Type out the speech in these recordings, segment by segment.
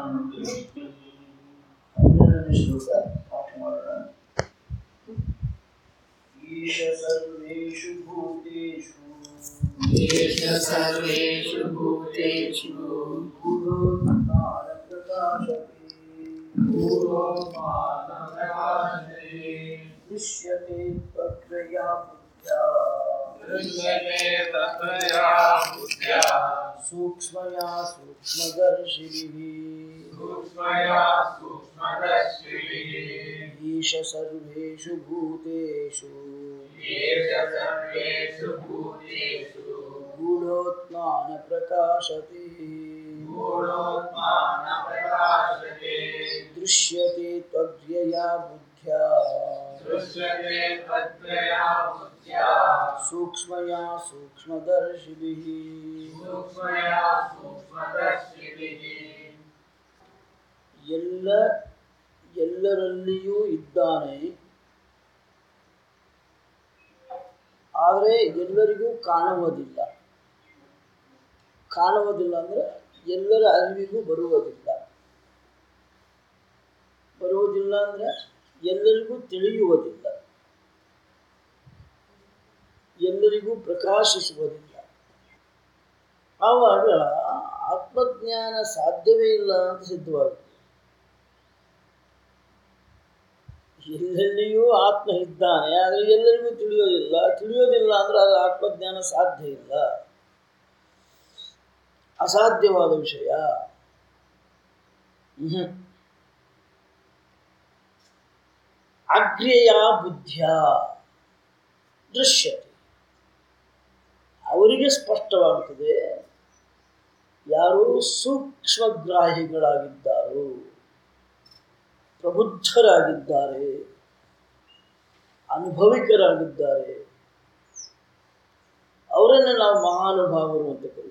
ಹನ್ನೆರಡನೇ ಶ್ಲೋಕ ಪಾಠ ಮಾಡೋಣ ಈಶ ಸರ್ವೇಷು ಭೂತೇಷು येष सर्वेषु भूतेषु ಪೂರ್ವೋತ್ಥಾನ ಪ್ರಕಾಶತೆ पूर्वोत्पादप्रकाशते ದೃಶ್ಯತೆ ಪ್ರಕ್ರಿಯಾ ಬುದ್ಧ್ಯಾ दृश्यते तत्रया बुद्ध्या ಸೂಕ್ಷ್ಮಯಾ ಸೂಕ್ಷ್ಮದರ್ಶಿಭಿः सूक्ष्मया सूक्ष्मदर्शिभिः ಈಶ ಸರ್ವೇಷು ಭೂತೇಷು येष सर्वेषु भूतेषु ಗೂಢೋತ್ಮಾನ ಪ್ರಕಾಶತೆ गूढोत्मानप्रकाशते ದೃಶ್ಯತೆ ತ್ವಗ್ರ್ಯಯಾ ಬುದ್ಧ್ಯಾ दृश्यते तत्रया बुद्ध्या ಸೂಕ್ಷ್ಮಯಾ ಸೂಕ್ಷ್ಮದರ್ಶಿಭಿः सूक्ष्मया सूक्ष्मदर्शिभिः ಎಲ್ಲ ಎಲ್ಲರಲ್ಲಿಯೂ ಇದ್ದಾನೆ ಆದರೆ ಎಲ್ಲರಿಗೂ ಕಾಣುವುದಿಲ್ಲ ಕಾಣುವುದಿಲ್ಲ ಅಂದರೆ ಎಲ್ಲರ ಅರಿವಿಗೂ ಬರುವುದಿಲ್ಲ ಬರುವುದಿಲ್ಲ ಅಂದರೆ ಎಲ್ಲರಿಗೂ ತಿಳಿಯುವುದಿಲ್ಲ ಎಲ್ಲರಿಗೂ ಪ್ರಕಾಶಿಸುವುದಿಲ್ಲ ಆವಾಗ ಆತ್ಮಜ್ಞಾನ ಸಾಧ್ಯವೇ ಇಲ್ಲ ಅಂತ ಸಿದ್ಧವಾಗುತ್ತೆ ಎಲ್ಲೆಲ್ಲಿಯೂ ಆತ್ಮ ಇದ್ದಾನೆ ಆದರೆ ಎಲ್ಲರಿಗೂ ತಿಳಿಯೋದಿಲ್ಲ ತಿಳಿಯೋದಿಲ್ಲ ಅಂದ್ರೆ ಅದು ಆತ್ಮಜ್ಞಾನ ಸಾಧ್ಯ ಇಲ್ಲ ಅಸಾಧ್ಯವಾದ ವಿಷಯ ಹ್ಮ್. ಅಗ್ರ್ಯಯ ಬುದ್ಧಿಯ ದೃಶ್ಯತೆ ಅವರಿಗೆ ಸ್ಪಷ್ಟವಾಗುತ್ತದೆ ಯಾರು ಸೂಕ್ಷ್ಮಗ್ರಾಹಿಗಳಾಗಿದ್ದಾರೋ ಪ್ರಬುದ್ಧರಾಗಿದ್ದಾರೆ ಅನುಭವಿಕರಾಗಿದ್ದಾರೆ ಅವರನ್ನು ನಾವು ಮಹಾನುಭಾವರು ಅಂತ ಕರೀತೀವಿ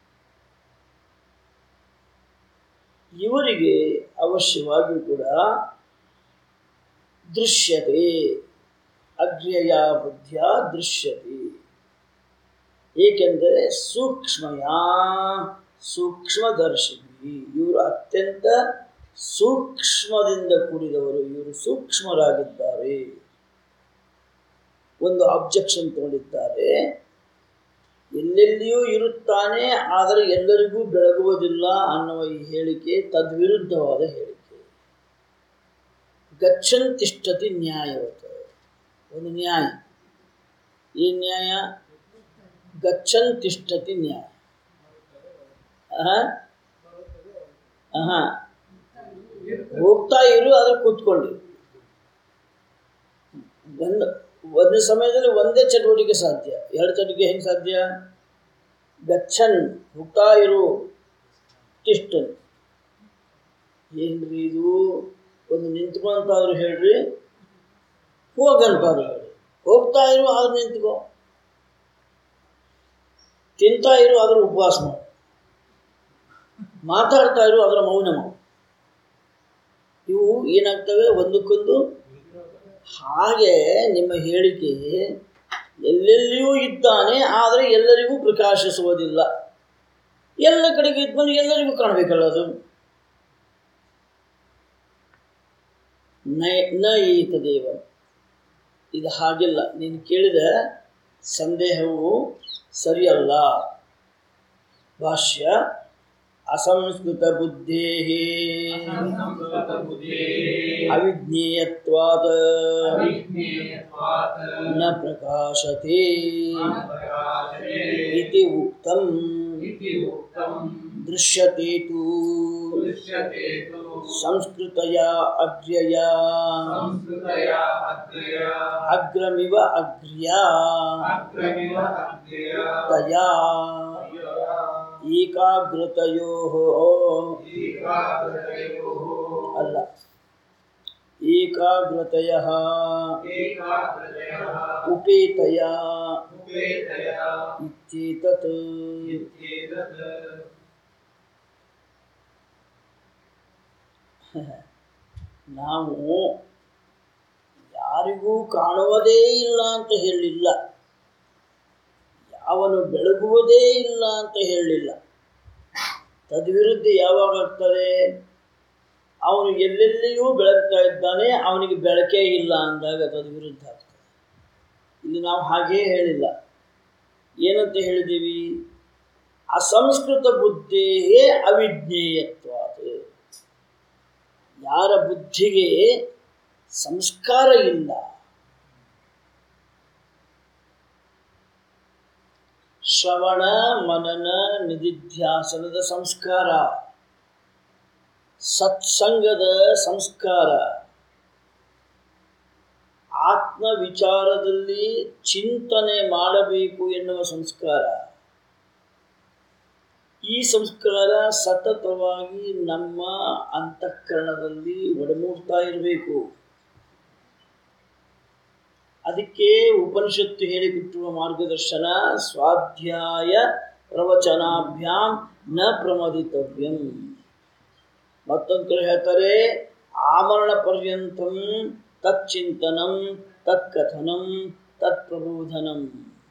ಇವರಿಗೆ ಅವಶ್ಯವಾಗಿಯೂ ಕೂಡ ದೃಶ್ಯತೆ ಅಗ್ರ್ಯಯ ಬುದ್ಧಿಯ ದೃಶ್ಯತೆ ಏಕೆಂದರೆ ಸೂಕ್ಷ್ಮಯ ಸೂಕ್ಷ್ಮದರ್ಶಿನಿ ಇವರು ಅತ್ಯಂತ ಸೂಕ್ಷ್ಮದಿಂದ ಕೂಡಿದವರು ಇವರು ಸೂಕ್ಷ್ಮರಾಗಿದ್ದಾರೆ ಒಂದು ಆಬ್ಜೆಕ್ಷನ್ ತಗೊಂಡಿದ್ದಾರೆ ಎಲ್ಲೆಲ್ಲಿಯೂ ಇರುತ್ತಾನೆ ಆದರೆ ಎಲ್ಲರಿಗೂ ಬೆಳಗುವುದಿಲ್ಲ ಅನ್ನುವ ಈ ಹೇಳಿಕೆ ತದ್ವಿರುದ್ಧವಾದ ಹೇಳಿಕೆ ಗಚ್ಚನ್ ತಿಷ್ಠತಿ ನ್ಯಾಯವತ ಒಂದು ನ್ಯಾಯ ಈ ನ್ಯಾಯ ಗಚ್ಚನ್ ತಿಷ್ಠತಿ ನ್ಯಾಯ ಆಹಾ ಆಹಾ ಹೋಗ್ತಾ ಇರು ಅದ್ರ ಕೂತ್ಕೊಳ್ಳಿ ಒಂದು ಒಂದು ಸಮಯದಲ್ಲಿ ಒಂದೇ ಚಟುವಟಿಕೆ ಸಾಧ್ಯ ಎರಡು ಚಟುವಟಿಕೆ ಹೆಂಗೆ ಸಾಧ್ಯ ಗಚ್ಚನ್ ಹೋಗ್ತಾ ಇರು ತಿಷ್ಟನ್ ಏನ್ರಿ ಇದು ಒಂದು ನಿಂತ್ಕೊಂತಾದ್ರು ಹೇಳ್ರಿ ಹೋಗಂತಾದ್ರು ಹೇಳ್ರಿ ಹೋಗ್ತಾ ಇರು ಆದ್ರೂ ನಿಂತ್ಕೋ ತಿಂತಾ ಇರು ಆದ್ರೂ ಉಪವಾಸ ಮಾಡು ಮಾತಾಡ್ತಾ ಇರು ಅದರ ಮೌನ ಮಾಡು ಇವು ಏನಾಗ್ತವೆ ಒಂದಕ್ಕೊಂದು ಹಾಗೆ ನಿಮ್ಮ ಹೇಳಿಕೆ ಎಲ್ಲೆಲ್ಲಿಯೂ ಇದ್ದಾನೆ ಆದರೆ ಎಲ್ಲರಿಗೂ ಪ್ರಕಾಶಿಸುವುದಿಲ್ಲ ಎಲ್ಲ ಕಡೆಗೆ ಇದ್ಕೊಂಡು ಎಲ್ಲರಿಗೂ ಕಾಣಬೇಕಲ್ಲ ಅದು ನ ನ ಏತದೇವ ಇದು ಹಾಗಿಲ್ಲ ನೀನು ಕೇಳಿದ ಸಂದೇಹವು ಸರಿಯಲ್ಲ ಭಾಷ್ಯ ಅಸಂಸ್ಕೃತ ಬುದ್ಧೇ ಅವಿಜ್ಞೇಯತ್ವಾದ ನ ಪ್ರಕಾಶತೆ ಇತಿ ಉಕ್ತಂ ದೃಶ್ಯತೆ ತು ಸಂಸ್ಕೃತಯ ಅಗ್ರ್ಯಯ ಅಗ್ರಮಿವ ಅಗ್ರ್ಯ ತಯಾ ಏಕಾಗ್ರತಯೋ ಅಲ್ಲ ಏಕಾಗ್ರತಯ ಉಪೇತಯ ಇತ್ಯೇತತ್ ನಾವು ಯಾರಿಗೂ ಕಾಣುವುದೇ ಇಲ್ಲ ಅಂತ ಹೇಳಲಿಲ್ಲ ಯಾವನು ಬೆಳಗುವುದೇ ಇಲ್ಲ ಅಂತ ಹೇಳಲಿಲ್ಲ ತದ್ವಿರುದ್ಧ ಯಾವಾಗ ಆಗ್ತದೆ ಅವನು ಎಲ್ಲೆಲ್ಲಿಯೂ ಬೆಳಗ್ತಾ ಇದ್ದಾನೆ ಅವನಿಗೆ ಬೆಳಕೇ ಇಲ್ಲ ಅಂದಾಗ ಅದು ವಿರುದ್ಧ ಆಗ್ತದೆ ಇಲ್ಲಿ ನಾವು ಹಾಗೇ ಹೇಳಿಲ್ಲ ಏನಂತ ಹೇಳಿದ್ದೀವಿ ಅಸಂಸ್ಕೃತ ಬುದ್ಧಿಯೇ ಅವಿಜ್ಞೇಯತ್ವ ಅದು ಯಾರ ಬುದ್ಧಿಗೆ ಸಂಸ್ಕಾರ ಇಲ್ಲ ಶ್ರವಣ ಮನನ ನಿಧಿಧ್ಯಾಸನದ ಸಂಸ್ಕಾರ ಸತ್ಸಂಗದ ಸಂಸ್ಕಾರ ಆತ್ಮ ವಿಚಾರದಲ್ಲಿ ಚಿಂತನೆ ಮಾಡಬೇಕು ಎನ್ನುವ ಸಂಸ್ಕಾರ ಈ ಸಂಸ್ಕಾರ ಸತತವಾಗಿ ನಮ್ಮ ಅಂತಃಕರಣದಲ್ಲಿ ಒಡಮೂಡ್ತಾ ಇರಬೇಕು ಅದಕ್ಕೆ ಉಪನಿಷತ್ತು ಹೇಳಿಬಿಟ್ಟಿರುವ ಮಾರ್ಗದರ್ಶನ ಸ್ವಾಧ್ಯಾಯ ಪ್ರವಚನಾಭ್ಯಾಂ ನ ಪ್ರಮದಿತವ್ಯಂ ಮತ್ತೊಂದು ಕಡೆ ಹೇಳ್ತಾರೆ ಆಮರಣ ಪರ್ಯಂತಂ ತಚ್ಚಿಂತನಂ ತತ್ಕಥನಂ ತತ್ಪ್ರಬೋಧನಂ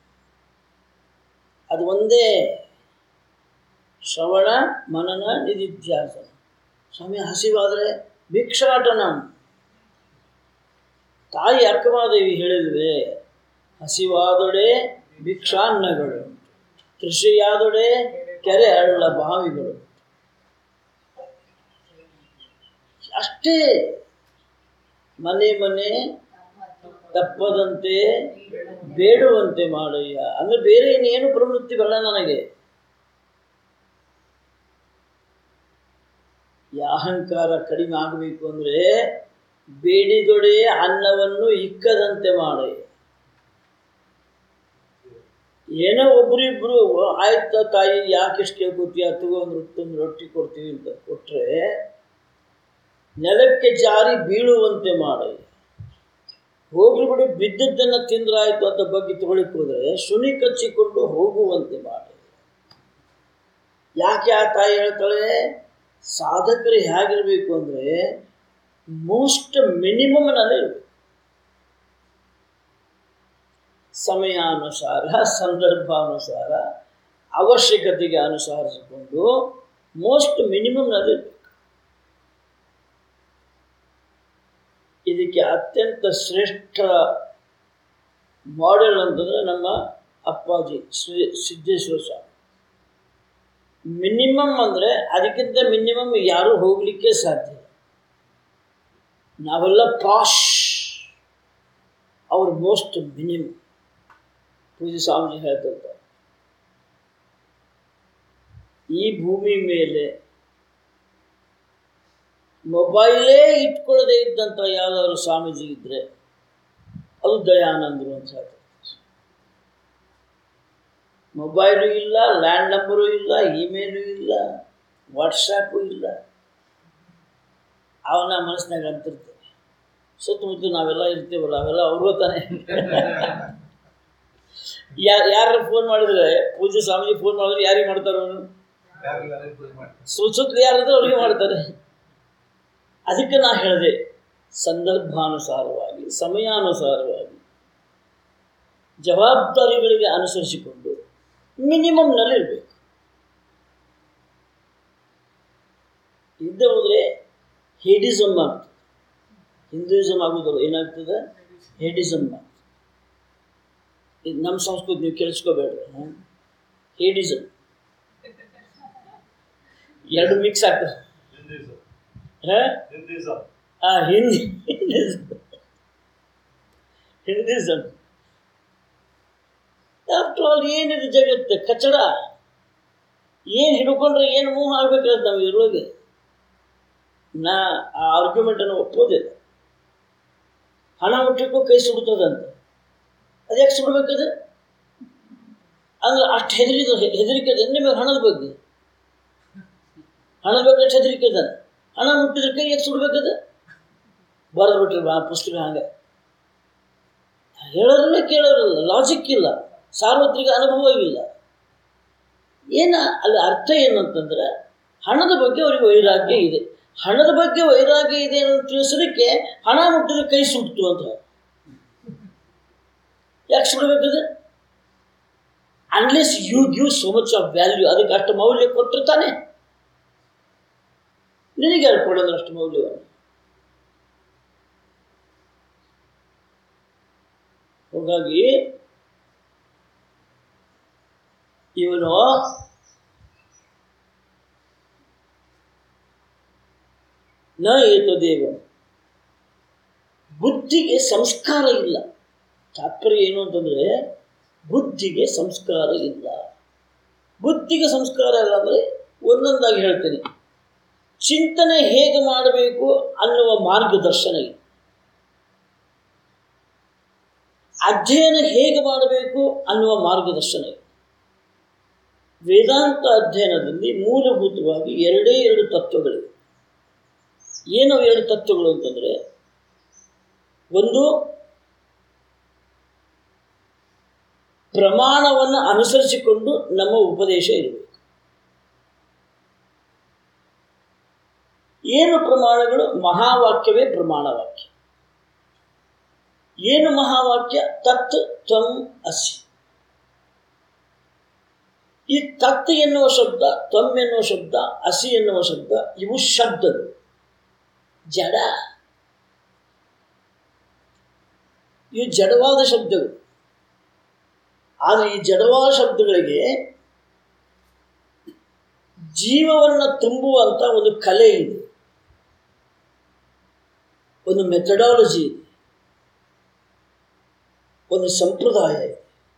ಅದು ಒಂದೇ ಶ್ರವಣ ಮನನ ನಿಧಿಧ್ಯಾಸನ ಸ್ವಾಮಿ ಹಸಿವಾದರೆ ಭಿಕ್ಷಾಟನಂ ತಾಯಿ ಅಕ್ಕಮಾದೇವಿ ಹೇಳಿದ್ವೆ ಹಸಿವಾದೊಡೆ ಭಿಕ್ಷಾನ್ನಗಳು ಕೃಷಿಯಾದೊಡೆ ಕೆರೆ ಹಳ್ಳ ಬಾವಿಗಳು ಅಷ್ಟೇ ಮನೆ ಮನೆ ತಪ್ಪದಂತೆ ಬೇಡುವಂತೆ ಮಾಡಯ್ಯ ಅಂದ್ರೆ ಬೇರೆ ಇನ್ನೇನು ಪ್ರವೃತ್ತಿ ಬೇಡ ನನಗೆ ಈ ಅಹಂಕಾರ ಕಡಿಮೆ ಆಗಬೇಕು ಅಂದ್ರೆ ಬೇಡಿದೊಡೆ ಅನ್ನವನ್ನು ಇಕ್ಕದಂತೆ ಮಾಡಯ್ಯ ಏನೋ ಒಬ್ರಿಬ್ರು ಆಯ್ತ ತಾಯಿ ಯಾಕೆ ಇಷ್ಟು ಕೇಳ್ಕೊತೀಯ ತಗೊಂಡು ರೊಟ್ಟೊಂದು ರೊಟ್ಟಿ ಕೊಡ್ತೀವಿ ಅಂತ ಕೊಟ್ರೆ ನೆಲಕ್ಕೆ ಜಾರಿ ಬೀಳುವಂತೆ ಮಾಡಯ್ಯ ಹೋಗ್ಲಿ ಬಿಡು ಬಿದ್ದದ್ದನ್ನು ತಿಂದ್ರಾಯ್ತು ಅಂತ ಬಗ್ಗೆ ತಗೊಳಿಕ್ ಹೋದ್ರೆ ಶುನಿ ಕಚ್ಚಿಕೊಂಡು ಹೋಗುವಂತೆ ಮಾಡಿ ಯಾಕೆ ಆ ತಾಯಿ ಹೇಳ್ತಾಳೆ ಸಾಧಕರು ಹೇಗಿರ್ಬೇಕು ಅಂದರೆ ಮೋಸ್ಟ್ ಮಿನಿಮಮ್ನಲ್ಲಿ ಇರಬೇಕು ಸಮಯಾನುಸಾರ ಸಂದರ್ಭಾನುಸಾರ ಅವಶ್ಯಕತೆಗೆ ಅನುಸರಿಸಿಕೊಂಡು ಮೋಸ್ಟ್ ಮಿನಿಮಮ್ನಲ್ಲಿ ಇರಬೇಕು ಇದಕ್ಕೆ ಅತ್ಯಂತ ಶ್ರೇಷ್ಠ ಮಾಡೆಲ್ ಅಂತಂದರೆ ನಮ್ಮ ಅಪ್ಪಾಜಿ ಶ್ರೀ ಸಿದ್ದೇಶ್ವರ ಸ್ವಾಮಿ ಮಿನಿಮಮ್ ಅಂದರೆ ಅದಕ್ಕಿಂತ ಮಿನಿಮಮ್ ಯಾರೂ ಹೋಗಲಿಕ್ಕೆ ಸಾಧ್ಯ ಇಲ್ಲ. ನಾವೆಲ್ಲ ಪಾಶ್ ಅವ್ರ ಮೋಸ್ಟ್ ಮಿನಿಮಮ್ ಪೂಜೆ ಸ್ವಾಮೀಜಿ ಹೇಳ್ತಿರ್ತಾರೆ ಈ ಭೂಮಿ ಮೇಲೆ ಮೊಬೈಲೇ ಇಟ್ಕೊಳ್ಳದೆ ಇದ್ದಂಥ ಯಾವ್ದಾದ್ರು ಸ್ವಾಮೀಜಿ ಇದ್ದರೆ ಅದು ದಯಾನಂದರು ಅಂತ ಹೇಳ್ತಾರೆ ಮೊಬೈಲು ಇಲ್ಲ ಲ್ಯಾಂಡ್ ನಂಬರು ಇಲ್ಲ ಇಮೇಲು ಇಲ್ಲ ವಾಟ್ಸಪ್ಪು ಇಲ್ಲ ಅವನ ಮನಸ್ಸಿನಾಗ ಅಂತಿರ್ತೇವೆ ಸುತ್ತಮುತ್ತ ನಾವೆಲ್ಲ ಇರ್ತೀವಲ್ಲ ಅವೆಲ್ಲ ಅವ್ರಿಗೂ ತಾನೇ ಯಾರು ಯಾರು ಫೋನ್ ಮಾಡಿದ್ರೆ ಪೂಜೆ ಸ್ವಾಮೀಜಿ ಫೋನ್ ಮಾಡಿದ್ರೆ ಯಾರಿಗೆ ಮಾಡ್ತಾರೆ ಅವನು ಸುತ್ತಲು ಯಾರಿದ್ರೆ ಅವ್ರಿಗೆ ಮಾಡ್ತಾರೆ ಅದಕ್ಕೆ ನಾ ಹೇಳಿದೆ ಸಂದರ್ಭಾನುಸಾರವಾಗಿ ಸಮಯಾನುಸಾರವಾಗಿ ಜವಾಬ್ದಾರಿಗಳಿಗೆ ಅನುಸರಿಸಿಕೊಂಡು ಮಿನಿಮಮ್ನಲ್ಲಿ ಇರಬೇಕು ಇದ್ದ ಹೋದರೆ ಹೇಡಿಸಮ್ ಆಗ್ತದೆ ಹಿಂದೂಯಿಸಮ್ ಆಗೋದಲ್ಲ ಏನಾಗ್ತದೆ ಹೇಡಿಸಮ್ ಆಗ್ತದೆ ಇದು ನಮ್ಮ ಸಂಸ್ಕೃತಿ ನೀವು ಕೇಳಿಸ್ಕೋಬೇಡ್ರಿ ಹ್ಮ್? ಹೇಡಿಸಮ್ ಎರಡು ಮಿಕ್ಸ್ ಆಗ್ತದೆ ಹಾಂ ಆ ಹಿಂದಿ ಹಿಂದಿಸಮ್ ಆಫ್ಟರ್ ಆಲ್ ಏನಿದೆ ಜಗತ್ತು ಕಚಡ ಏನು ಹಿಡ್ಕೊಂಡ್ರೆ ಏನು ಮೂವ್ ಆಗ್ಬೇಕಾದ್ರೆ ನಾವು ಇದ್ರೊಳಗೆ ನಾ ಆ ಆರ್ಗ್ಯುಮೆಂಟನ್ನು ಒಪ್ಪೋದಿಲ್ಲ ಹಣ ಮುಟ್ಟಕ್ಕೂ ಕೈ ಸುಡ್ತದಂತ ಅದು ಯಾಕೆ ಸುಡ್ಬೇಕದು ಅಂದ್ರೆ ಅಷ್ಟು ಹೆದರಿದ ಹೆದರಿಕೆ ಅದ ನಿಮಗೆ ಹಣದ ಬಗ್ಗೆ ಹಣದ ಬಗ್ಗೆ ಅಷ್ಟು ಹೆದರಿಕೆ ಅದ ಹಣ ಮುಟ್ಟಿದ್ರೆ ಕೈ ಯಾಕೆ ಸುಡ್ಬೇಕದು ಬರೆದು ಬಿಟ್ರಿ ಆ ಪುಸ್ತಕ ಹಂಗೆ ಹೇಳೋರನ್ನೇ ಕೇಳೋರಲ್ಲ ಲಾಜಿಕ್ ಇಲ್ಲ ಸಾರ್ವತ್ರಿಕ ಅನುಭವ ಇಲ್ಲ ಏನ ಅಲ್ಲಿ ಅರ್ಥ ಏನು ಅಂತಂದ್ರೆ ಹಣದ ಬಗ್ಗೆ ಅವರಿಗೆ ವೈರಾಗ್ಯ ಇದೆ ಹಣದ ಬಗ್ಗೆ ವೈರಾಗ್ಯ ಇದೆ ಅನ್ನೋ ತಿಳಿಸೋದಕ್ಕೆ ಹಣ ಮುಟ್ಟಿದ್ರೆ ಕೈ ಸುಡ್ತು ಅಂತ ಯಾಕೆ ಸುಡಬೇಕದು unless you give so much of value ಅದಕ್ಕೆ ಅಷ್ಟು ಮೌಲ್ಯ ಕೊಟ್ಟರೆ ತಾನೆ ನಿನಗೆ ಯಾರು ಕೊಡೋದು ಅಷ್ಟು ಮೌಲ್ಯವನ್ನು ಹಾಗಾಗಿ ಇವನು ನ ಏತದೇವ ಬುದ್ಧಿಗೆ ಸಂಸ್ಕಾರ ಇಲ್ಲ ತಾತ್ಪರ್ಯ ಏನು ಅಂತಂದ್ರೆ ಬುದ್ಧಿಗೆ ಸಂಸ್ಕಾರ ಇಲ್ಲ ಬುದ್ಧಿಗೆ ಸಂಸ್ಕಾರ ಇಲ್ಲ ಅಂದರೆ ಒಂದೊಂದಾಗಿ ಹೇಳ್ತೇನೆ ಚಿಂತನೆ ಹೇಗೆ ಮಾಡಬೇಕು ಅನ್ನುವ ಮಾರ್ಗದರ್ಶನ ಇದೆ ಅಧ್ಯಯನ ಹೇಗೆ ಮಾಡಬೇಕು ಅನ್ನುವ ಮಾರ್ಗದರ್ಶನ ಇದೆ ವೇದಾಂತ ಅಧ್ಯಯನದಲ್ಲಿ ಮೂಲಭೂತವಾಗಿ ಎರಡೇ ಎರಡು ತತ್ವಗಳಿವೆ ಏನು ಅವು ಎರಡು ತತ್ವಗಳು ಅಂತಂದರೆ ಒಂದು ಪ್ರಮಾಣವನ್ನು ಅನುಸರಿಸಿಕೊಂಡು ನಮ್ಮ ಉಪದೇಶ ಇರಬೇಕು ಏನು ಪ್ರಮಾಣಗಳು ಮಹಾವಾಕ್ಯವೇ ಪ್ರಮಾಣವಾಕ್ಯ ಏನು ಮಹಾವಾಕ್ಯ ತತ್ ತ್ವಂ ಅಸಿ ಈ ತತ್ ಎನ್ನುವ ಶಬ್ದ ತ್ವಂ ಎನ್ನುವ ಶಬ್ದ ಅಸಿ ಎನ್ನುವ ಶಬ್ದ ಇವು ಶಬ್ದಗಳು ಜಡ ಇವು ಜಡವಾದ ಶಬ್ದಗಳು ಆದರೆ ಈ ಜಡವಾದ ಶಬ್ದಗಳಿಗೆ ಜೀವವನ್ನು ತುಂಬುವಂಥ ಒಂದು ಕಲೆ ಇದೆ ಒಂದು ಮೆಥಡಾಲಜಿ ಇದೆ ಒಂದು ಸಂಪ್ರದಾಯ ಇದೆ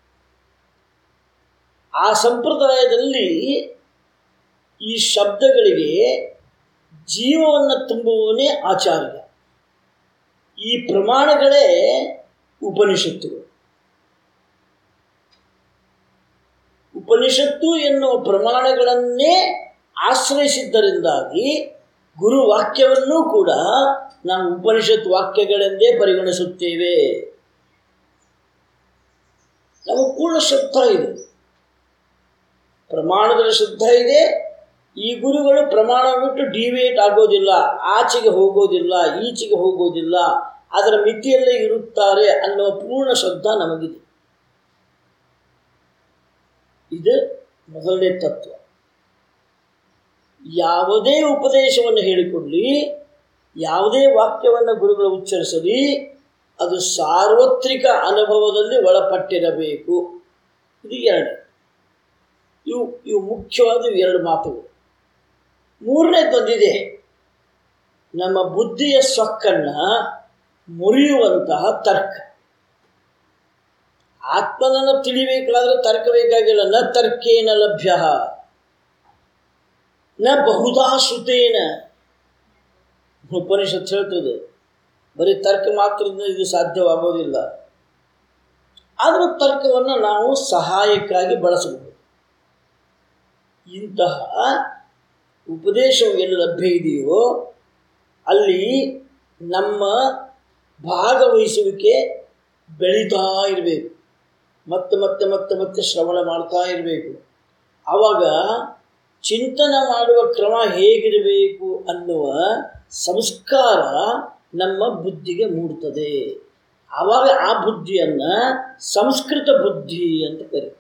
ಆ ಸಂಪ್ರದಾಯದಲ್ಲಿ ಈ ಶಬ್ದಗಳಿಗೆ ಜೀವವನ್ನು ತುಂಬುವವನೇ ಆಚಾರ್ಯ ಈ ಪ್ರಮಾಣಗಳೇ ಉಪನಿಷತ್ತುಗಳು ಉಪನಿಷತ್ತು ಎನ್ನುವ ಪ್ರಮಾಣಗಳನ್ನೇ ಆಶ್ರಯಿಸಿದ್ದರಿಂದಾಗಿ ಗುರು ವಾಕ್ಯವನ್ನೂ ಕೂಡ ನಾವು ಉಪನಿಷತ್ ವಾಕ್ಯಗಳೆಂದೇ ಪರಿಗಣಿಸುತ್ತೇವೆ ನಮಗೆ ಪೂರ್ಣ ಶ್ರದ್ಧಾ ಇದೆ ಪ್ರಮಾಣದಲ್ಲಿ ಶ್ರದ್ಧಾ ಇದೆ ಈ ಗುರುಗಳು ಪ್ರಮಾಣ ಬಿಟ್ಟು ಡಿವೇಟ್ ಆಗೋದಿಲ್ಲ ಆಚೆಗೆ ಹೋಗೋದಿಲ್ಲ ಈಚೆಗೆ ಹೋಗೋದಿಲ್ಲ ಅದರ ಮಿತಿಯಲ್ಲೇ ಇರುತ್ತಾರೆ ಅನ್ನುವ ಪೂರ್ಣ ಶ್ರದ್ಧಾ ನಮಗಿದೆ ಇದು ಮೊದಲನೇ ತತ್ವ ಯಾವುದೇ ಉಪದೇಶವನ್ನು ಹೇಳಿಕೊಳ್ಳಿ ಯಾವುದೇ ವಾಕ್ಯವನ್ನು ಗುರುಗಳು ಉಚ್ಚರಿಸಲಿ ಅದು ಸಾರ್ವತ್ರಿಕ ಅನುಭವದಲ್ಲಿ ಒಳಪಟ್ಟಿರಬೇಕು ಇದು ಎರಡು ಇವು ಇವು ಮುಖ್ಯವಾದ ಇವು ಎರಡು ಮಾತುಗಳು ಮೂರನೇ ತಂದಿದೆ ನಮ್ಮ ಬುದ್ಧಿಯ ಸೊಕ್ಕನ್ನು ಮುರಿಯುವಂತಹ ತರ್ಕ ಆತ್ಮನನ್ನು ತಿಳಿಬೇಕಾದ್ರೆ ತರ್ಕ ಬೇಕಾಗಿಲ್ಲ ನ ತರ್ಕೇನ ಲಭ್ಯ ನ ಬಹುಧಾ ಶ್ರುತೇನ ಉಪನಿಷತ್ ಹೇಳ್ತದೆ ಬರೀ ತರ್ಕ ಮಾತ್ರದಿಂದ ಇದು ಸಾಧ್ಯವಾಗೋದಿಲ್ಲ ಆದರೂ ತರ್ಕವನ್ನು ನಾವು ಸಹಾಯಕ್ಕಾಗಿ ಬಳಸಬಹುದು ಇಂತಹ ಉಪದೇಶವು ಎಲ್ಲಿ ಲಭ್ಯ ಇದೆಯೋ ಅಲ್ಲಿ ನಮ್ಮ ಭಾಗವಹಿಸುವಿಕೆ ಬೆಳೀತಾ ಇರಬೇಕು ಮತ್ತೆ ಮತ್ತೆ ಮತ್ತೆ ಮತ್ತೆ ಶ್ರವಣ ಮಾಡ್ತಾ ಇರಬೇಕು ಆವಾಗ ಚಿಂತನೆ ಮಾಡುವ ಕ್ರಮ ಹೇಗಿರಬೇಕು ಅನ್ನುವ ಸಂಸ್ಕಾರ ನಮ್ಮ ಬುದ್ಧಿಗೆ ಮೂಡ್ತದೆ ಆವಾಗ ಆ ಬುದ್ಧಿಯನ್ನು ಸಂಸ್ಕೃತ ಬುದ್ಧಿ ಅಂತ ಕರೀತಾರೆ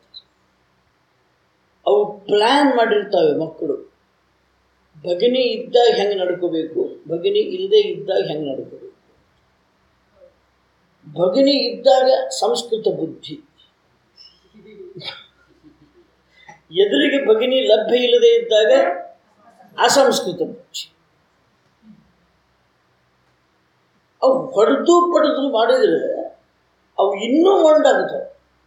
ಅವು ಪ್ಲ್ಯಾನ್ ಮಾಡಿರ್ತವೆ ಮಕ್ಕಳು ಭಗಿನಿ ಇದ್ದಾಗ ಹೆಂಗೆ ನಡ್ಕೋಬೇಕು ಭಗಿನಿ ಇಲ್ಲದೆ ಇದ್ದಾಗ ಹೆಂಗೆ ನಡ್ಕೋಬೇಕು ಭಗಿನಿ ಇದ್ದಾಗ ಸಂಸ್ಕೃತ ಬುದ್ಧಿ ಎದುರಿಗೆ ಭಗಿನಿ ಲಭ್ಯ ಇಲ್ಲದೆ ಇದ್ದಾಗ ಅಸಂಸ್ಕೃತ ಬುದ್ಧಿ ಅವು ಹೊಡೆದು ಪಡೆದು ಮಾಡಿದರೆ ಅವು ಇನ್ನೂ ಮೊಂಡಾಗುತ್ತವೆ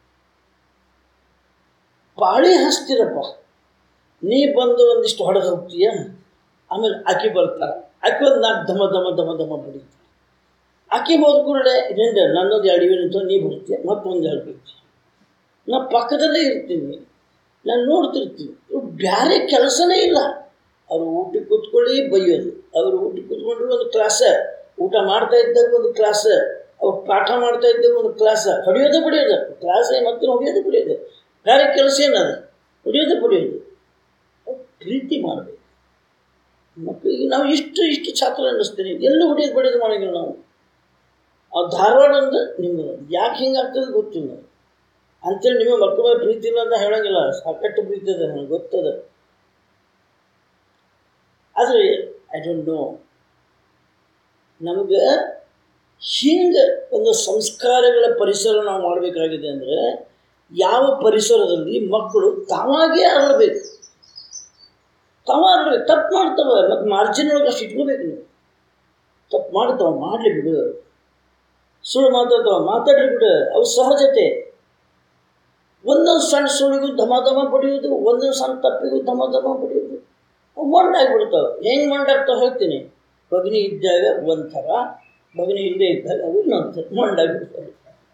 ಪಾಳಿ ಹಸ್ತಿರಪ್ಪ ನೀ ಬಂದು ಒಂದಿಷ್ಟು ಹೊಡೆದು ಹೋಗ್ತೀಯ ಆಮೇಲೆ ಆಕೆ ಬರ್ತಾರೆ ಆಕೆ ಒಂದು ನಾಲ್ಕು ಧಮ ಧಮ ಧಮ ಧಮ ಬಡಿತಾರೆ ಆಕೆ ಹೋದ ಕೂಡಲೇ ನಿಂದ ನನ್ನದು ಎರಡು ನಿಂತು ನೀ ಬರ್ತೀಯ ಮತ್ತೊಂದು ಎರಡು ಬರ್ತೀಯ ನಾ ಪಕ್ಕದಲ್ಲೇ ಇರ್ತೀನಿ ನಾನು ನೋಡ್ತಿರ್ತೀನಿ ಇವ್ರು ಬೇರೆ ಕೆಲಸನೇ ಇಲ್ಲ ಅವರು ಊಟಕ್ಕೆ ಕೂತ್ಕೊಳ್ಳಿ ಬೈಯೋದು ಅವರು ಊಟಕ್ಕೆ ಕೂತ್ಕೊಂಡ್ರೆ ಒಂದು ಕ್ಲಾಸ ಊಟ ಮಾಡ್ತಾ ಇದ್ದಾಗ ಒಂದು ಕ್ಲಾಸ ಅವ್ರು ಪಾಠ ಮಾಡ್ತಾ ಇದ್ದಾಗ ಒಂದು ಕ್ಲಾಸ ಹೊಡೆಯೋದು ಬಡಿಯೋದು ಕ್ಲಾಸ ಮತ್ತೆ ಹೊಡೆಯೋದು ಬಡಿಯೋದು ಬೇರೆ ಕೆಲಸ ಏನದ ಹೊಡೆಯೋದು ಬಡಿಯೋದು ಪ್ರೀತಿ ಮಾಡಬೇಕು ಮಕ್ಕಳಿಗೆ ನಾವು ಇಷ್ಟು ಇಷ್ಟು ಛಾತ್ರ ಅನ್ನಿಸ್ತೀನಿ ಎಲ್ಲೂ ಹೊಡೆಯೋದು ಬಡಿಯೋದು ಮಾಡೋಂಗಿಲ್ಲ ನಾವು ಆ ಧಾರವಾಡ ಅಂದ್ರೆ ನಿಮ್ಮದು ಯಾಕೆ ಹಿಂಗೆ ಆಗ್ತದೆ ಗೊತ್ತಿಲ್ಲ ಅಂತೇಳಿ ನಿಮಗೆ ಮಕ್ಕಳ ಮೇಲೆ ಪ್ರೀತಿ ಇಲ್ಲ ಅಂತ ಹೇಳೋಂಗಿಲ್ಲ ಸಾಕಷ್ಟು ಪ್ರೀತಿ ಇದೆ ನನಗೆ ಗೊತ್ತದ ಆದರೆ ಡೋಂಟ್ ನೋ ನಮ್ಗೆ ಹಿಂಗೆ ಒಂದು ಸಂಸ್ಕಾರಗಳ ಪರಿಸರ ನಾವು ಮಾಡಬೇಕಾಗಿದೆ ಅಂದರೆ ಯಾವ ಪರಿಸರದಲ್ಲಿ ಮಕ್ಕಳು ತಾವಾಗೇ ಅರಳಬೇಕು ತಾವ ಅರಳಬೇಕು ತಪ್ಪು ಮಾಡ್ತವೆ ಮತ್ತು ಮಾರ್ಜಿನ್ ಒಳಗೆ ಅಷ್ಟು ಇಟ್ಕೋಬೇಕು ನೀವು ತಪ್ಪು ಮಾಡ್ತಾವ ಮಾಡಲಿ ಬಿಡು ಸುಳ್ಳು ಮಾತಾಡ್ತಾವ ಮಾತಾಡ್ಲಿ ಬಿಡು ಅವು ಸಹಜತೆ ಒಂದೊಂದು ಸಣ್ಣ ಸುಳ್ಳಿಗೂ ಧಮ ಧಮ ಪಡೆಯೋದು ಒಂದೊಂದು ಸಣ್ಣ ತಪ್ಪಿಗೂ ಧಮ ಧಮ ಪಡೆಯೋದು ಅವು ಮೊಂಡಾಗ್ಬಿಡ್ತಾವೆ ಹೆಂಗೆ ಮೊಂಡಾಗ್ತಾವೆ ಹೇಳ್ತೀನಿ ಭಗಿನಿ ಇದ್ದಾಗ ಒಂಥರ ಭಗಿನಿ ಇಲ್ಲದೆ ಇದ್ದಾಗ ಅವು ಇನ್ನೊಂದು ಥರ ಮೊಂಡಾಗ್ಬಿಡ್ತವೆ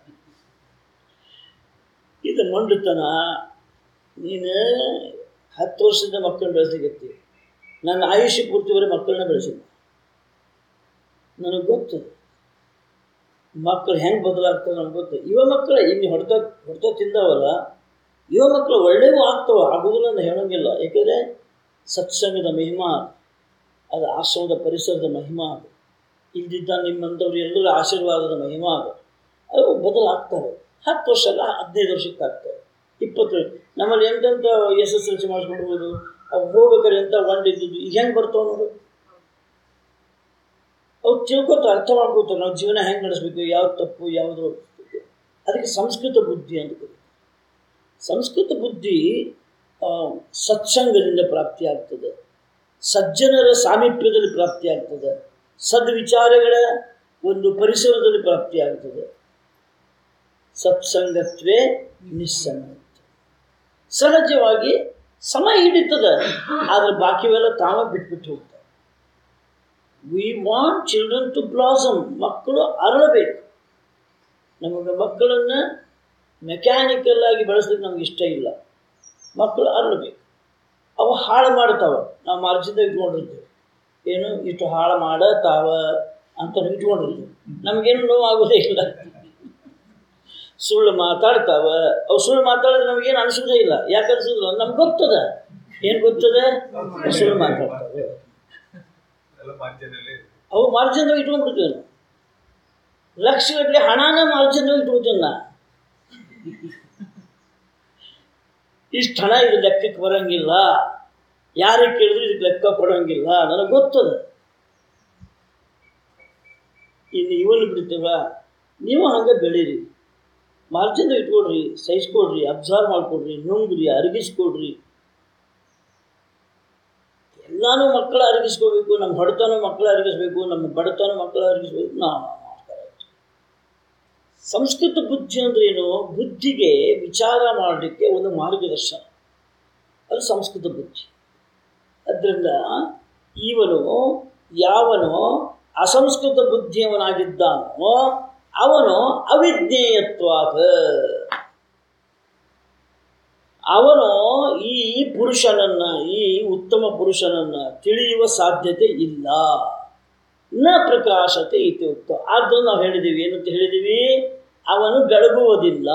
ಇದು ಮೊಂಡುತನ ನೀನು ಹತ್ತು ವರ್ಷದ ಮಕ್ಕಳನ್ನ ಬೆಳೆಸಲಿಕ್ಕೆ ನನ್ನ ಆಯುಷ್ಯ ಪೂರ್ತಿವರೆ ಮಕ್ಕಳನ್ನ ಬೆಳೆಸಿದ್ದೆ ನನಗೆ ಗೊತ್ತು ಮಕ್ಕಳು ಹೆಂಗೆ ಬದಲಾಗ್ತವೆ ನನಗೆ ಗೊತ್ತು ಯುವ ಮಕ್ಕಳು ಇನ್ನು ಹೊಡೆತ ಹೊಡೆತ ತಿಂದವಲ್ಲ ಯುವ ಮಕ್ಕಳು ಒಳ್ಳೆಯವು ಆಗ್ತವೆ ಆಗೋದಿಲ್ಲ ಅಂತ ಹೇಳೋಂಗಿಲ್ಲ ಯಾಕೆಂದರೆ ಸತ್ಸಂಗದ ಮಹಿಮಾ ಅದು ಆಶ್ರಮದ ಪರಿಸರದ ಮಹಿಮಾ ಅದು ಇಲ್ದಿದ್ದ ನಿಮ್ಮಂಥವ್ರು ಎಲ್ಲರ ಆಶೀರ್ವಾದದ ಮಹಿಮಾ ಅದು ಅವು ಬದಲಾಗ್ತವೆ ಹತ್ತು ವರ್ಷ ಅಲ್ಲ ಹದಿನೈದು ವರ್ಷಕ್ಕೆ ಆಗ್ತವೆ ಇಪ್ಪತ್ತು ನಮ್ಮಲ್ಲಿ ಎಂತೆಂಥ ಎಸ್ ಎಸ್ ಎಲ್ ಸಿ ಮಾಡಿಸ್ಕೊಡ್ಬೋದು ಅವು ಹೋಗ್ಬೇಕಾದ್ರೆ ಎಂಥ ಒಂದಿದ್ದು ಈಗ ಹೆಂಗೆ ಬರ್ತಾವೆ ನೋಡು ಅವು ತಿಳ್ಕೊತ ಅರ್ಥ ಮಾಡ್ಕೋತಾರೆ ನಾವು ಜೀವನ ಹೆಂಗೆ ನಡೆಸ್ಬೇಕು ಯಾವ್ದು ತಪ್ಪು ಯಾವುದು ಒಪ್ಬೇಕು. ಅದಕ್ಕೆ ಸಂಸ್ಕೃತ ಬುದ್ಧಿ ಅಂತ ಕರೀತಾರೆ ಸಂಸ್ಕೃತ ಬುದ್ಧಿ ಆ, ಸತ್ಸಂಗದಿಂದ ಪ್ರಾಪ್ತಿಯಾಗ್ತದೆ ಸಜ್ಜನರ ಸಾಮೀಪ್ಯದಲ್ಲಿ ಪ್ರಾಪ್ತಿಯಾಗ್ತದೆ ಸದ್ವಿಚಾರಗಳ ಒಂದು ಪರಿಸರದಲ್ಲಿ ಪ್ರಾಪ್ತಿಯಾಗ್ತದೆ ಸತ್ಸಂಗತ್ವೇ ನಿಸ್ಸಂಗತ್ವ ಸಹಜವಾಗಿ ಸಮಯ ಹಿಡಿತದೆ ಆದರೆ ಬಾಕಿವೆಲ್ಲ ತಾವೇ ಬಿಟ್ಬಿಟ್ಟು ಹೋಗ್ತಾರೆ we want children to blossom ಮಕ್ಕಳು ಅರಳಬೇಕು ನಮಗೆ ಮಕ್ಕಳನ್ನು ಮೆಕ್ಯಾನಿಕಲ್ ಆಗಿ ಬೆಳೆಸಲಿಕ್ಕೆ ನಮ್ಗೆ ಇಷ್ಟ ಇಲ್ಲ ಮಕ್ಕಳು ಅರಳಬೇಕು ಅವು ಹಾಳು ಮಾಡ್ತಾವೆ ನಾವು ಮಾರ್ಜಿಂದ ಇಟ್ಕೊಂಡಿರ್ತೇವೆ ಏನು ಇಷ್ಟು ಹಾಳು ಮಾಡ ತಾವ ಅಂತ ಇಟ್ಕೊಂಡಿರ್ತೀವಿ ನಮಗೇನು ನೋವು ಆಗೋದೇ ಇಲ್ಲ ಸುಳ್ಳು ಮಾತಾಡ್ತಾವ ಅವು ಸುಳ್ಳು ಮಾತಾಡಿದ್ರೆ ನಮಗೇನು ಅನಿಸೋದೇ ಇಲ್ಲ ಯಾಕೆ ಅನಿಸೋದಿಲ್ಲ ನಮ್ಗೆ ಗೊತ್ತದ ಏನು ಗೊತ್ತದೆ ಅವು ಸುಳ್ಳು ಮಾತಾಡ್ತಾವೆ ಎಲ್ಲ ಮಾಧ್ಯಮದಲ್ಲಿ ಅವು ಮಾರ್ಜಿನ್ದಾಗ ಇಟ್ಕೊಂಡ್ಬಿಡ್ತೀವಿ ನಾವು ಲಕ್ಷಗಟ್ಟಲೆ ಹಣನ ಮಾರ್ಜಿನ್ದಾಗ ಇಟ್ಕೊತೀವಿ ನಾ ಇಷ್ಟು ಹಣ ಇದು ಲೆಕ್ಕಕ್ಕೆ ಬರೋಂಗಿಲ್ಲ ಯಾರಿಗೆ ಕೇಳಿದ್ರು ಇದಕ್ಕೆ ಲೆಕ್ಕ ಕೊಡೋಂಗಿಲ್ಲ ನನಗೆ ಗೊತ್ತದ ಇನ್ನು ಇವನು ಬಿಡ್ತೀವ ನೀವು ಹಂಗೆ ಬೆಳೀರಿ ಮಾರ್ಜಿನ್ ಇಟ್ಕೊಡ್ರಿ ಸಹಿಸ್ಕೊಡ್ರಿ ಅಬ್ಸರ್ವ್ ಮಾಡ್ಕೊಡ್ರಿ ನುಂಗ್ರಿ ಅರಗಿಸ್ಕೊಡ್ರಿ ಎಲ್ಲಾನು ಮಕ್ಕಳು ಅರಗಿಸ್ಕೋಬೇಕು ನಮ್ಮ ಹೊಡೆತನೂ ಮಕ್ಕಳು ಅರಗಿಸ್ಬೇಕು ನಮ್ಮ ಬಡತನ ಮಕ್ಕಳು ಅರಗಿಸ್ಬೇಕು ನಾವು ಮಾಡ್ತಾ ಇರ್ತೀವಿ. ಸಂಸ್ಕೃತ ಬುದ್ಧಿ ಅಂದ್ರೆ ಏನು ಬುದ್ಧಿಗೆ ವಿಚಾರ ಮಾಡಲಿಕ್ಕೆ ಒಂದು ಮಾರ್ಗದರ್ಶನ ಅದು ಸಂಸ್ಕೃತ ಬುದ್ಧಿ ಅದರಿಂದ ಇವನು ಯಾವನು ಅಸಂಸ್ಕೃತ ಬುದ್ಧಿಯವನಾಗಿದ್ದಾನೋ ಅವನು ಅವಿಜ್ಞೇಯತ್ವಾದ ಅವನು ಈ ಪುರುಷನನ್ನ ಈ ಉತ್ತಮ ಪುರುಷನನ್ನ ತಿಳಿಯುವ ಸಾಧ್ಯತೆ ಇಲ್ಲ ನ ಪ್ರಕಾಶತೆ ಇತಿ ಉಕ್ತ ಆದ್ರೂ ನಾವು ಹೇಳಿದ್ದೀವಿ ಏನಂತ ಹೇಳಿದ್ದೀವಿ ಅವನು ಬೆಳಗುವುದಿಲ್ಲ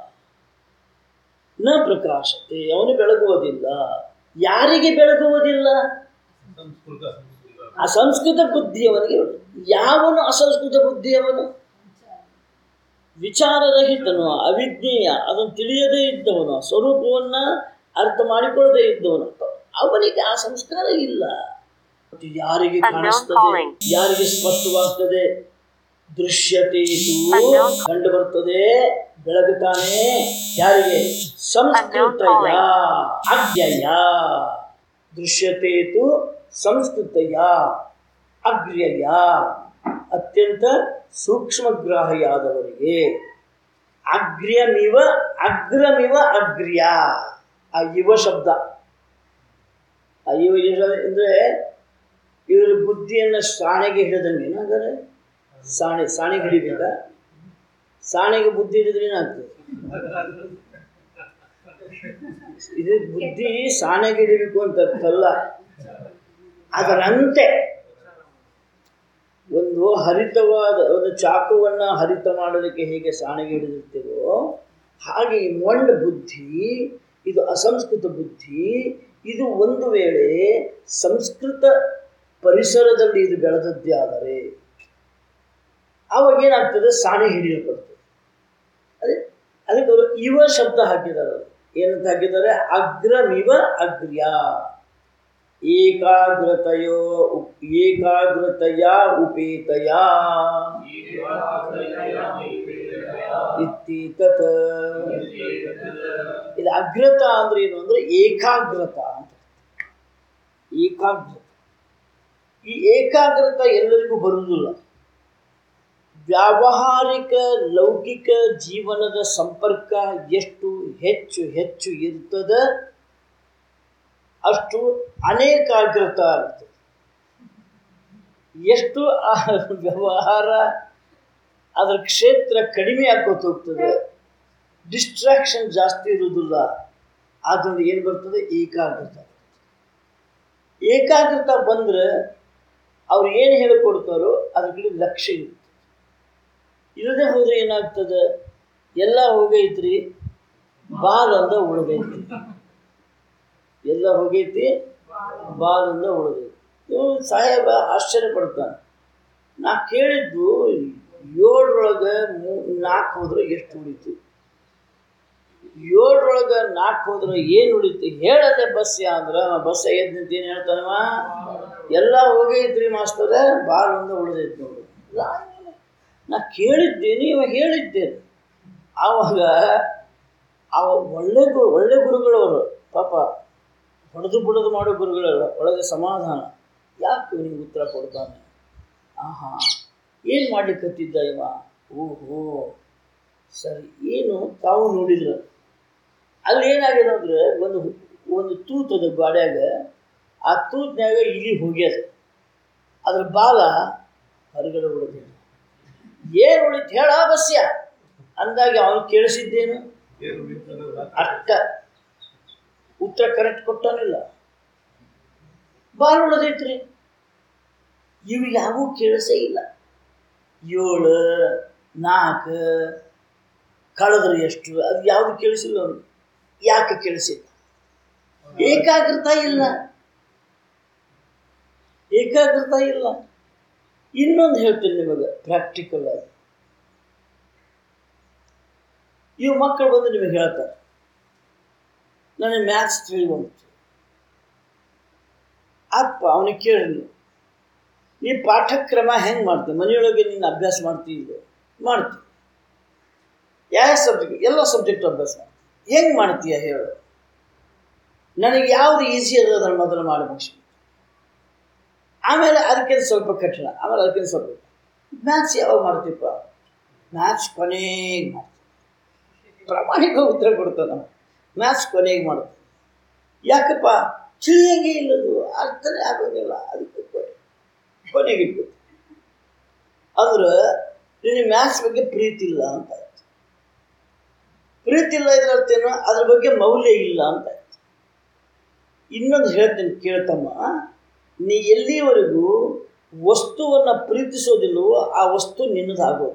ನ ಪ್ರಕಾಶತೆ ಅವನು ಬೆಳಗುವುದಿಲ್ಲ ಯಾರಿಗೆ ಬೆಳಗುವುದಿಲ್ಲ ಸಂಸ್ಕೃತ ಸಂಸ್ಕೃತ ಅಸಂಸ್ಕೃತ ಬುದ್ಧಿಯವನಿಗೆ ಯಾವನು ಅಸಂಸ್ಕೃತ ಬುದ್ಧಿಯವನು ವಿಚಾರರಹಿತನು ಅವಿಜ್ಞೇಯ ಅದನ್ನು ತಿಳಿಯದೇ ಇದ್ದವನು ಸ್ವರೂಪವನ್ನು ಅರ್ಥ ಮಾಡಿಕೊಳ್ಳದೇ ಇದ್ದವನು ಅವನಿಗೆ ಆ ಸಂಸ್ಕಾರ ಇಲ್ಲ ಮತ್ತು ಯಾರಿಗೆ ಕಾಣಿಸ್ತದೆ ಯಾರಿಗೆ ಸ್ಪಷ್ಟವಾಗ್ತದೆ ದೃಶ್ಯತೆ ಕಂಡು ಬರ್ತದೆ ಬೆಳಗುತ್ತಾನೆ ಯಾರಿಗೆ ಸಂಸ್ಕೃತಯ ಅಜ್ಞಯ ದೃಶ್ಯತೆತು ಸಂಸ್ಕೃತಯ ಅಗ್ರ್ಯಯ ಅತ್ಯಂತ ಸೂಕ್ಷ್ಮಗ್ರಾಹಿಯಾದವರಿಗೆ ಅಗ್ರ್ಯಮಿವ ಅಗ್ರಮಿವ ಅಗ್ರ್ಯ ಆ ಯುವ ಶಬ್ದ ಆ ಯುವ ಅಂದರೆ ಇವ್ರ ಬುದ್ಧಿಯನ್ನು ಸಾಣೆಗೆ ಹಿಡಿದಂಗೆ ಏನಾದರೆ ಸಾಣೆ ಸಾಣೆಗೆ ಹಿಡಿಬೇಕಾ ಸಾಣೆಗೆ ಬುದ್ಧಿ ಹಿಡಿದ್ರೆ ಏನಾಗ್ತದೆ ಇದು ಬುದ್ಧಿ ಸಾಣೆಗೆ ಹಿಡಿಬೇಕು ಅಂತ ಅರ್ಥ ಅಲ್ಲ ಅದರಂತೆ ಒಂದು ಹರಿತವಾದ ಒಂದು ಚಾಕುವನ್ನು ಹರಿತ ಮಾಡೋದಕ್ಕೆ ಹೇಗೆ ಸಾಣಿಗೆ ಹಿಡಿದಿರ್ತೀವೋ ಹಾಗೆ ಈ ಮೊಂಡ ಬುದ್ಧಿ ಇದು ಅಸಂಸ್ಕೃತ ಬುದ್ಧಿ ಇದು ಒಂದು ವೇಳೆ ಸಂಸ್ಕೃತ ಪರಿಸರದಲ್ಲಿ ಇದು ಬೆಳೆದದ್ದೇ ಆದರೆ ಆವಾಗ ಏನಾಗ್ತದೆ ಸಾಣೆ ಹಿಡಿಯಲ್ಪಡ್ತದೆ ಅದೇ ಅದಕ್ಕೆ ಅವರು ಇವ ಶಬ್ದ ಹಾಕಿದ್ದಾರೆ ಏನಂತ ಹಾಕಿದ್ದಾರೆ ಅಗ್ರಮಿವ ಅಗ್ರ್ಯ ಏಕಾಗ್ರತೆಯೋ ಉಪ್- ಏಕಾಗ್ರತೆಯ ಉಪೇತಯ ಇತ್ತೀತತ್ ಇದು ಅಗ್ರತ ಅಂದ್ರೆ ಏನು ಅಂದ್ರೆ ಏಕಾಗ್ರತ ಅಂತ ಏಕಾಗ್ರತೆ ಈ ಏಕಾಗ್ರತ ಎಲ್ಲರಿಗೂ ಬರುವುದಿಲ್ಲ ವ್ಯಾವಹಾರಿಕ ಲೌಕಿಕ ಜೀವನದ ಸಂಪರ್ಕ ಎಷ್ಟು ಹೆಚ್ಚು ಹೆಚ್ಚು ಇರ್ತದ ಅಷ್ಟು ಅನೇಕಾಗ್ರತ ಆಗ್ತದೆ ಎಷ್ಟು ಆ ವ್ಯವಹಾರ ಅದರ ಕ್ಷೇತ್ರ ಕಡಿಮೆ ಆಗೋತ್ ಹೋಗ್ತದೆ ಡಿಸ್ಟ್ರಾಕ್ಷನ್ ಜಾಸ್ತಿ ಇರುವುದಿಲ್ಲ ಆದ್ದರಿಂದ ಏನು ಬರ್ತದೆ ಏಕಾಗ್ರತ ಏಕಾಗ್ರತ ಬಂದರೆ ಅವ್ರು ಏನು ಹೇಳಿಕೊಡ್ತಾರೋ ಅದ್ರ ಕಡೆ ಲಕ್ಷ್ಯ ಇರುತ್ತೆ ಇಲ್ಲದೆ ಹೋದ್ರೆ ಏನಾಗ್ತದೆ ಎಲ್ಲ ಹೋಗೈತ್ರಿ ಬಾಲ್ ಅಂದ ಉಳಿದೈತಿ ಎಲ್ಲ ಹೋಗೈತಿ ಬಾಲ್ ಅಂದ ಉಳಿದೈತಿ ಇವ್ನು ಸಾಹೇಬ ಆಶ್ಚರ್ಯ ಪಡ್ತಾನೆ ನಾ ಕೇಳಿದ್ದು ಏಳರೊಳಗೆ ಮೂ ನಾಲ್ಕು ಹೋದ್ರೆ ಎಷ್ಟು ಉಳಿತು ಏಳರೊಳಗೆ ನಾಲ್ಕು ಹೋದ್ರೆ ಏನು ಉಳಿತು ಹೇಳದೆ ಬಸ್ಯ ಅಂದ್ರೆ ಬಸ್ ಎದ್ದು ನಿಂತು ಏನು ಹೇಳ್ತಾನವ ಎಲ್ಲ ಹೋಗೈತ್ರಿ ಮಾಸ್ತರ ಬಾಲ್ ಒಂದ ಉಳಿದೈತಿ ನೋಡು ಇಲ್ಲ, ನಾ ಕೇಳಿದ್ದೇನೆ ಇವ ಹೇಳಿದ್ದೇನೆ ಆವಾಗ ಅವ ಒಳ್ಳೆ ಗುರು ಒಳ್ಳೆ ಗುರುಗಳವರು ಪಾಪ ಹೊಡೆದು ಬಿಡೋದು ಮಾಡೋ ಗುರುಗಳಲ್ಲ ಒಳಗೆ ಸಮಾಧಾನ ಯಾಕೆ ಇವನಿಗೆ ಉತ್ತರ ಕೊಡ್ತಾನೆ ಆಹಾ ಏನು ಮಾಡ್ಲಿಕ್ಕತ್ತಿದ್ದ ಇವ ಓಹೋ ಸರಿ ಏನು ತಾವು ನೋಡಿದ್ರ ಅಲ್ಲಿ ಏನಾಗಿದೆ ಅಂದ್ರೆ ಒಂದು ಒಂದು ತೂತದ ಗಾಡ್ಯಾಗ ಆ ತೂತ್ನ್ಯಾಗ ಇಲಿ ಹೋಗ್ಯದ ಅದ್ರ ಬಾಲ ಹೊರಗಡೆ ಉಳಿದಿಲ್ಲ ಏನು ಉಳಿತು ಹೇಳ ಬಸ್ಯ ಅಂದಾಗ ಅವನು ಕೇಳಿಸಿದ್ದೇನು ಏನು ಉಳಿತದ ಅಷ್ಟ ಉತ್ತರ ಕರೆಕ್ಟ್ ಕೊಟ್ಟಾನಿಲ್ಲ ಬಾಲ್ ಉಳಿದೈತ್ರಿ ಇವು ಯಾವೂ ಕೇಳಿಸೇ ಇಲ್ಲ ಏಳು ನಾಲ್ಕು ಕಳೆದ್ರೆ ಎಷ್ಟು ಅದು ಯಾವುದು ಕೇಳಿಸಿಲ್ಲ ಅವನಿಗೆ ಯಾಕೆ ಕೇಳಿಸಿಲ್ಲ ಏಕಾಗ್ರತ ಇಲ್ಲ ಏಕಾಗ್ರತ ಇಲ್ಲ ಇನ್ನೊಂದು ಹೇಳ್ತೀನಿ ನಿಮಗೆ ಪ್ರಾಕ್ಟಿಕಲ್ ಆಗಿ ಇವು ಮಕ್ಕಳು ಬಂದು ನಿಮಗೆ ಹೇಳ್ತಾರೆ ನನಗೆ ಮ್ಯಾಥ್ಸ್ ತಿಳಿ ಬಂತು ಅಪ್ಪ ಅವನಿಗೆ ಕೇಳಿ ನೀವು ನೀ ಪಾಠಕ್ರಮ ಹೆಂಗೆ ಮಾಡ್ತೀವಿ ಮನೆಯೊಳಗೆ ನೀನು ಅಭ್ಯಾಸ ಮಾಡ್ತೀವಿ ಮಾಡ್ತೀವಿ ಯಾವ ಸಬ್ಜೆಕ್ಟ್ ಎಲ್ಲ ಸಬ್ಜೆಕ್ಟ್ ಅಭ್ಯಾಸ ಮಾಡ್ತೀವಿ ಹೆಂಗೆ ಮಾಡ್ತೀಯ ಹೇಳು ನನಗೆ ಯಾವುದು ಈಸಿ ಅದ ಅದನ್ನು ಮೊದಲು ಮಾಡಿ ಮುಗಿಸಿ ಆಮೇಲೆ ಅದಕ್ಕಿಂತ ಸ್ವಲ್ಪ ಕಠಿಣ ಆಮೇಲೆ ಅದಕ್ಕಿಂತ ಸ್ವಲ್ಪ ಮ್ಯಾಥ್ಸ್ ಯಾವಾಗ ಮಾಡ್ತೀಪ್ಪ ಮ್ಯಾಥ್ಸ್ ಕೊನೆಗೆ ಮಾಡ್ತೀವಿ ಪ್ರಾಮಾಣಿಕ ಉತ್ತರ ಕೊಡ್ತಾನೆ ಮ್ಯಾಥ್ಸ್ ಕೊನೆಗೆ ಮಾಡ್ತಾನೆ ಯಾಕಪ್ಪ ತಿಳಿಯಂಗೆ ಇಲ್ಲದು ಅರ್ಥನೇ ಆಗೋದಿಲ್ಲ ಅದಕ್ಕೆ ಕೊನೆ ಕೊನೆಗೆ ಇಟ್ಕೊತೀನಿ ಅಂದ್ರೆ ನಿನಗೆ ಮ್ಯಾಥ್ಸ್ ಬಗ್ಗೆ ಪ್ರೀತಿ ಇಲ್ಲ ಅಂತ ಆಯ್ತು ಪ್ರೀತಿ ಇಲ್ಲ ಇದ್ರ ಅರ್ಥ ಏನು ಅದ್ರ ಬಗ್ಗೆ ಮೌಲ್ಯ ಇಲ್ಲ ಅಂತ ಆಯ್ತು ಇನ್ನೊಂದು ಹೇಳ್ತೀನಿ ಕೇಳ್ತಮ್ಮ ನೀ ಎಲ್ಲಿವರೆಗೂ ವಸ್ತುವನ್ನು ಪ್ರೀತಿಸೋದಿಲ್ಲವೋ ಆ ವಸ್ತು ನಿನ್ನದಾಗೋದು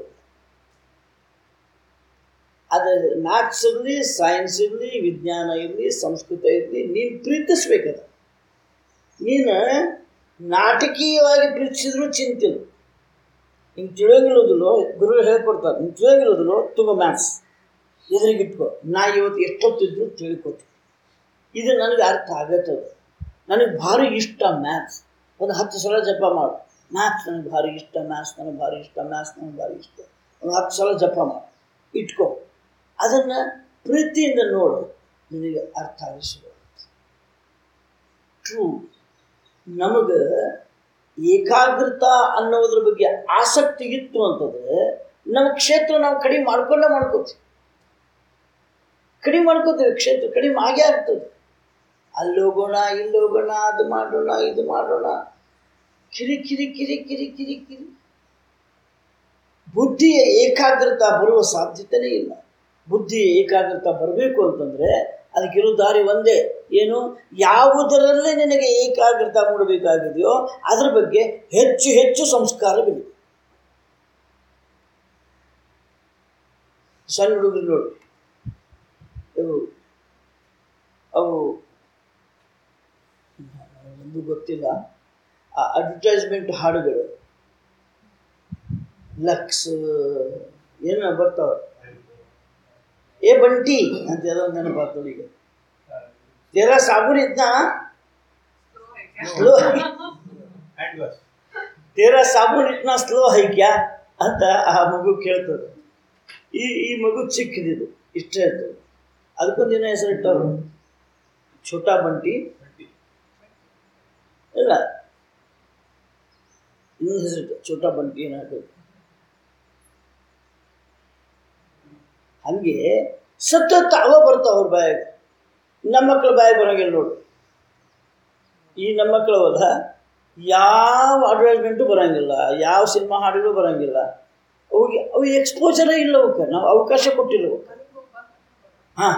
ಅದು ಮ್ಯಾಥ್ಸ್ ಇರಲಿ ಸೈನ್ಸ್ ಇರಲಿ ವಿಜ್ಞಾನ ಇರಲಿ ಸಂಸ್ಕೃತ ಇರಲಿ ನೀನು ಪ್ರೀತಿಸ್ಬೇಕದ ನೀನು ನಾಟಕೀಯವಾಗಿ ಪ್ರೀತಿಸಿದ್ರು ಚಿಂತಿಲ್ಲ ಹಿಂಗೆ ತಿಳಿಯೋಂಗಿಲ್ಲೋದಿಲ್ಲೋ ಗುರುಗಳು ಹೇಳ್ಕೊಡ್ತಾರೆ ಹಿಂಗೆ ತಿಳಿಯೋಂಗಿಲ್ಲೋದಿಲ್ಲೋ ತುಂಬ ಮ್ಯಾಥ್ಸ್ ಎದುರಿಗಿಟ್ಕೋ ನಾ ಇವತ್ತು ಎಷ್ಟೊತ್ತಿದ್ರು ತಿಳ್ಕೊತೀನಿ ಇದು ನನಗೆ ಅರ್ಥ ಆಗತ್ತದ ನನಗೆ ಭಾರಿ ಇಷ್ಟ ಮ್ಯಾಥ್ಸ್ ಒಂದು ಹತ್ತು ಸಲ ಜಪ ಮಾಡು ಮ್ಯಾಥ್ಸ್ ನನಗೆ ಭಾರಿ ಇಷ್ಟ ಮ್ಯಾಥ್ಸ್ ನನಗೆ ಭಾರಿ ಇಷ್ಟ ಮ್ಯಾಥ್ಸ್ ನನಗೆ ಭಾರಿ ಇಷ್ಟ ಒಂದು ಹತ್ತು ಸಲ ಜಪ ಮಾಡು ಇಟ್ಕೋ ಅದನ್ನು ಪ್ರೀತಿಯಿಂದ ನೋಡು ನಿನಗೆ ಅರ್ಥ ಆಗಿಸುವ ಟ್ರೂ ನಮಗೆ ಏಕಾಗ್ರತ ಅನ್ನೋದ್ರ ಬಗ್ಗೆ ಆಸಕ್ತಿ ಇತ್ತು ಅಂತಂದ್ರೆ ನಮ್ಮ ಕ್ಷೇತ್ರ ನಾವು ಕಡಿಮೆ ಮಾಡ್ಕೊಂಡೇ ಮಾಡ್ಕೋತೀವಿ ಕಡಿಮೆ ಮಾಡ್ಕೋತೀವಿ ಕ್ಷೇತ್ರ ಕಡಿಮೆ ಆಗೇ ಆಗ್ತದೆ ಅಲ್ಲಿ ಹೋಗೋಣ ಇಲ್ಲಿ ಹೋಗೋಣ ಅದು ಮಾಡೋಣ ಇದು ಮಾಡೋಣ ಕಿರಿ ಕಿರಿ ಕಿರಿ ಕಿರಿ ಕಿರಿ ಕಿರಿ ಬುದ್ಧಿಯ ಏಕಾಗ್ರತ ಬರುವ ಸಾಧ್ಯತೆನೇ ಇಲ್ಲ ಬುದ್ಧಿಯ ಏಕಾಗ್ರತ ಬರಬೇಕು ಅಂತಂದರೆ ಅದಕ್ಕಿರೋ ದಾರಿ ಒಂದೇ ಏನು ಯಾವುದರಲ್ಲೇ ನಿನಗೆ ಏಕಾಗ್ರತ ಮೂಡಬೇಕಾಗಿದೆಯೋ ಅದ್ರ ಬಗ್ಗೆ ಹೆಚ್ಚು ಹೆಚ್ಚು ಸಂಸ್ಕಾರ ಬೆಳಿ ಸಣ್ಣ ಹುಡುಗರು ನೋಡಿ ಇವು ಅವು ಒಂದು ಗೊತ್ತಿಲ್ಲ ಆ ಅಡ್ವರ್ಟೈಸ್ಮೆಂಟ್ ಹಾಡುಗಳು ಲಕ್ಸ್ ಏನೋ ಬರ್ತಾವೆ ಏ ಬಂಟಿ ಅಂತ ಏನೋ ನೆನಪಾತು ಈಗ तेरा साबुन इतना ಸ್ಲೋ ಹ್ಯಾಂಡ್ ವಾಶ್ ತೇರಾ ಸಾಬೂನ್ ಇಟ್ನಾ ಸ್ಲೋ ಹೈ ಕ್ಯಾ ಅಂತ ಆ ಮಗು ಕೇಳ್ತದೆ ಈ ಈ ಮಗು ಚಿಕ್ಕದಿದು ಇಷ್ಟೇ ಇರ್ತದೆ ಅದಕ್ಕೊಂದಿನ ಹೆಸರಿಟ್ಟವ್ರು ಛೋಟಾ ಬಂಟಿ ಇಲ್ಲ ಇನ್ನೊಂದು ಹೆಸರಿಟ್ಟು ಛೋಟಾ ಬಂಟಿ ಏನಾದ್ರು ಹಂಗೆ ಸತತ ಅವ ಬರ್ತಾವ ಅವ್ರ ಬಾಯಾಗ ನಮ್ಮ ಮಕ್ಳ ಬಾಯಾಗ ಬರೋಂಗಿಲ್ಲ ನೋಡು ಈ ನಮ್ಮ ಮಕ್ಕಳು ಹೋದ ಯಾವ ಅಡ್ವರ್ಟೈಸ್ಮೆಂಟು ಬರೋಂಗಿಲ್ಲ ಯಾವ ಸಿನಿಮಾ ಹಾಡುಗಳು ಬರೋಂಗಿಲ್ಲ ಅವಿಗೆ ಅವು ಎಕ್ಸ್ಪೋಜರೇ ಇಲ್ಲ ಅವಕ್ಕೆ ನಾವು ಅವಕಾಶ ಕೊಟ್ಟಿಲ್ಲ ಅವಕ್ಕೆ ಹಾಂ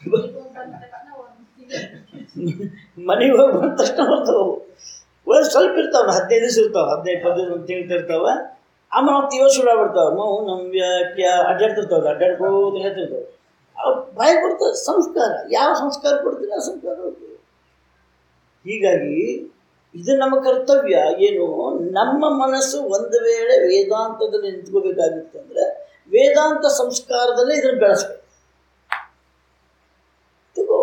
ಮನೆಗೆ ಹೋಗಿ ಬಂದ ತಕ್ಷಣ ಬರ್ತಾವೆ ಅವು ಒಂದು ಸ್ವಲ್ಪ ಇರ್ತಾವೆ ಹದಿನೈದು ದಿವಸ ಇರ್ತಾವೆ ಹದಿನೈದು ಇಪ್ಪತ್ತು ದಿವಸ ತಿಂಗಳು ಇರ್ತಾವೆ ಆಮೇಲೆ ಮತ್ತೆ ಇವತ್ತು ಶುರು ಆಗ್ಬಿಡ್ತಾವೆ ಮೌ ನಮ್ಗೆ ಕ್ಯಾ ಅಡ್ಡಾಡ್ತಿರ್ತಾವೆ ಅಡ್ಡಾಡ್ಕೋತ ಹೇಳ್ತಿರ್ತಾವೆ ಅವು ಬಾಯಿಗೆ ಬರ್ತದೆ ಸಂಸ್ಕಾರ ಯಾವ ಸಂಸ್ಕಾರ ಕೊಡ್ತೀವಿ ಆ ಸಂಸ್ಕಾರ ಹೋಗ್ತದೆ ಹೀಗಾಗಿ ಇದು ನಮ್ಮ ಕರ್ತವ್ಯ ಏನು ನಮ್ಮ ಮನಸ್ಸು ಒಂದು ವೇಳೆ ವೇದಾಂತದಲ್ಲಿ ನಿಂತ್ಕೋಬೇಕಾಗಿತ್ತು ಅಂದರೆ ವೇದಾಂತ ಸಂಸ್ಕಾರದಲ್ಲೇ ಇದನ್ನು ಬೆಳೆಸ್ಬೇಕು ತಗೋ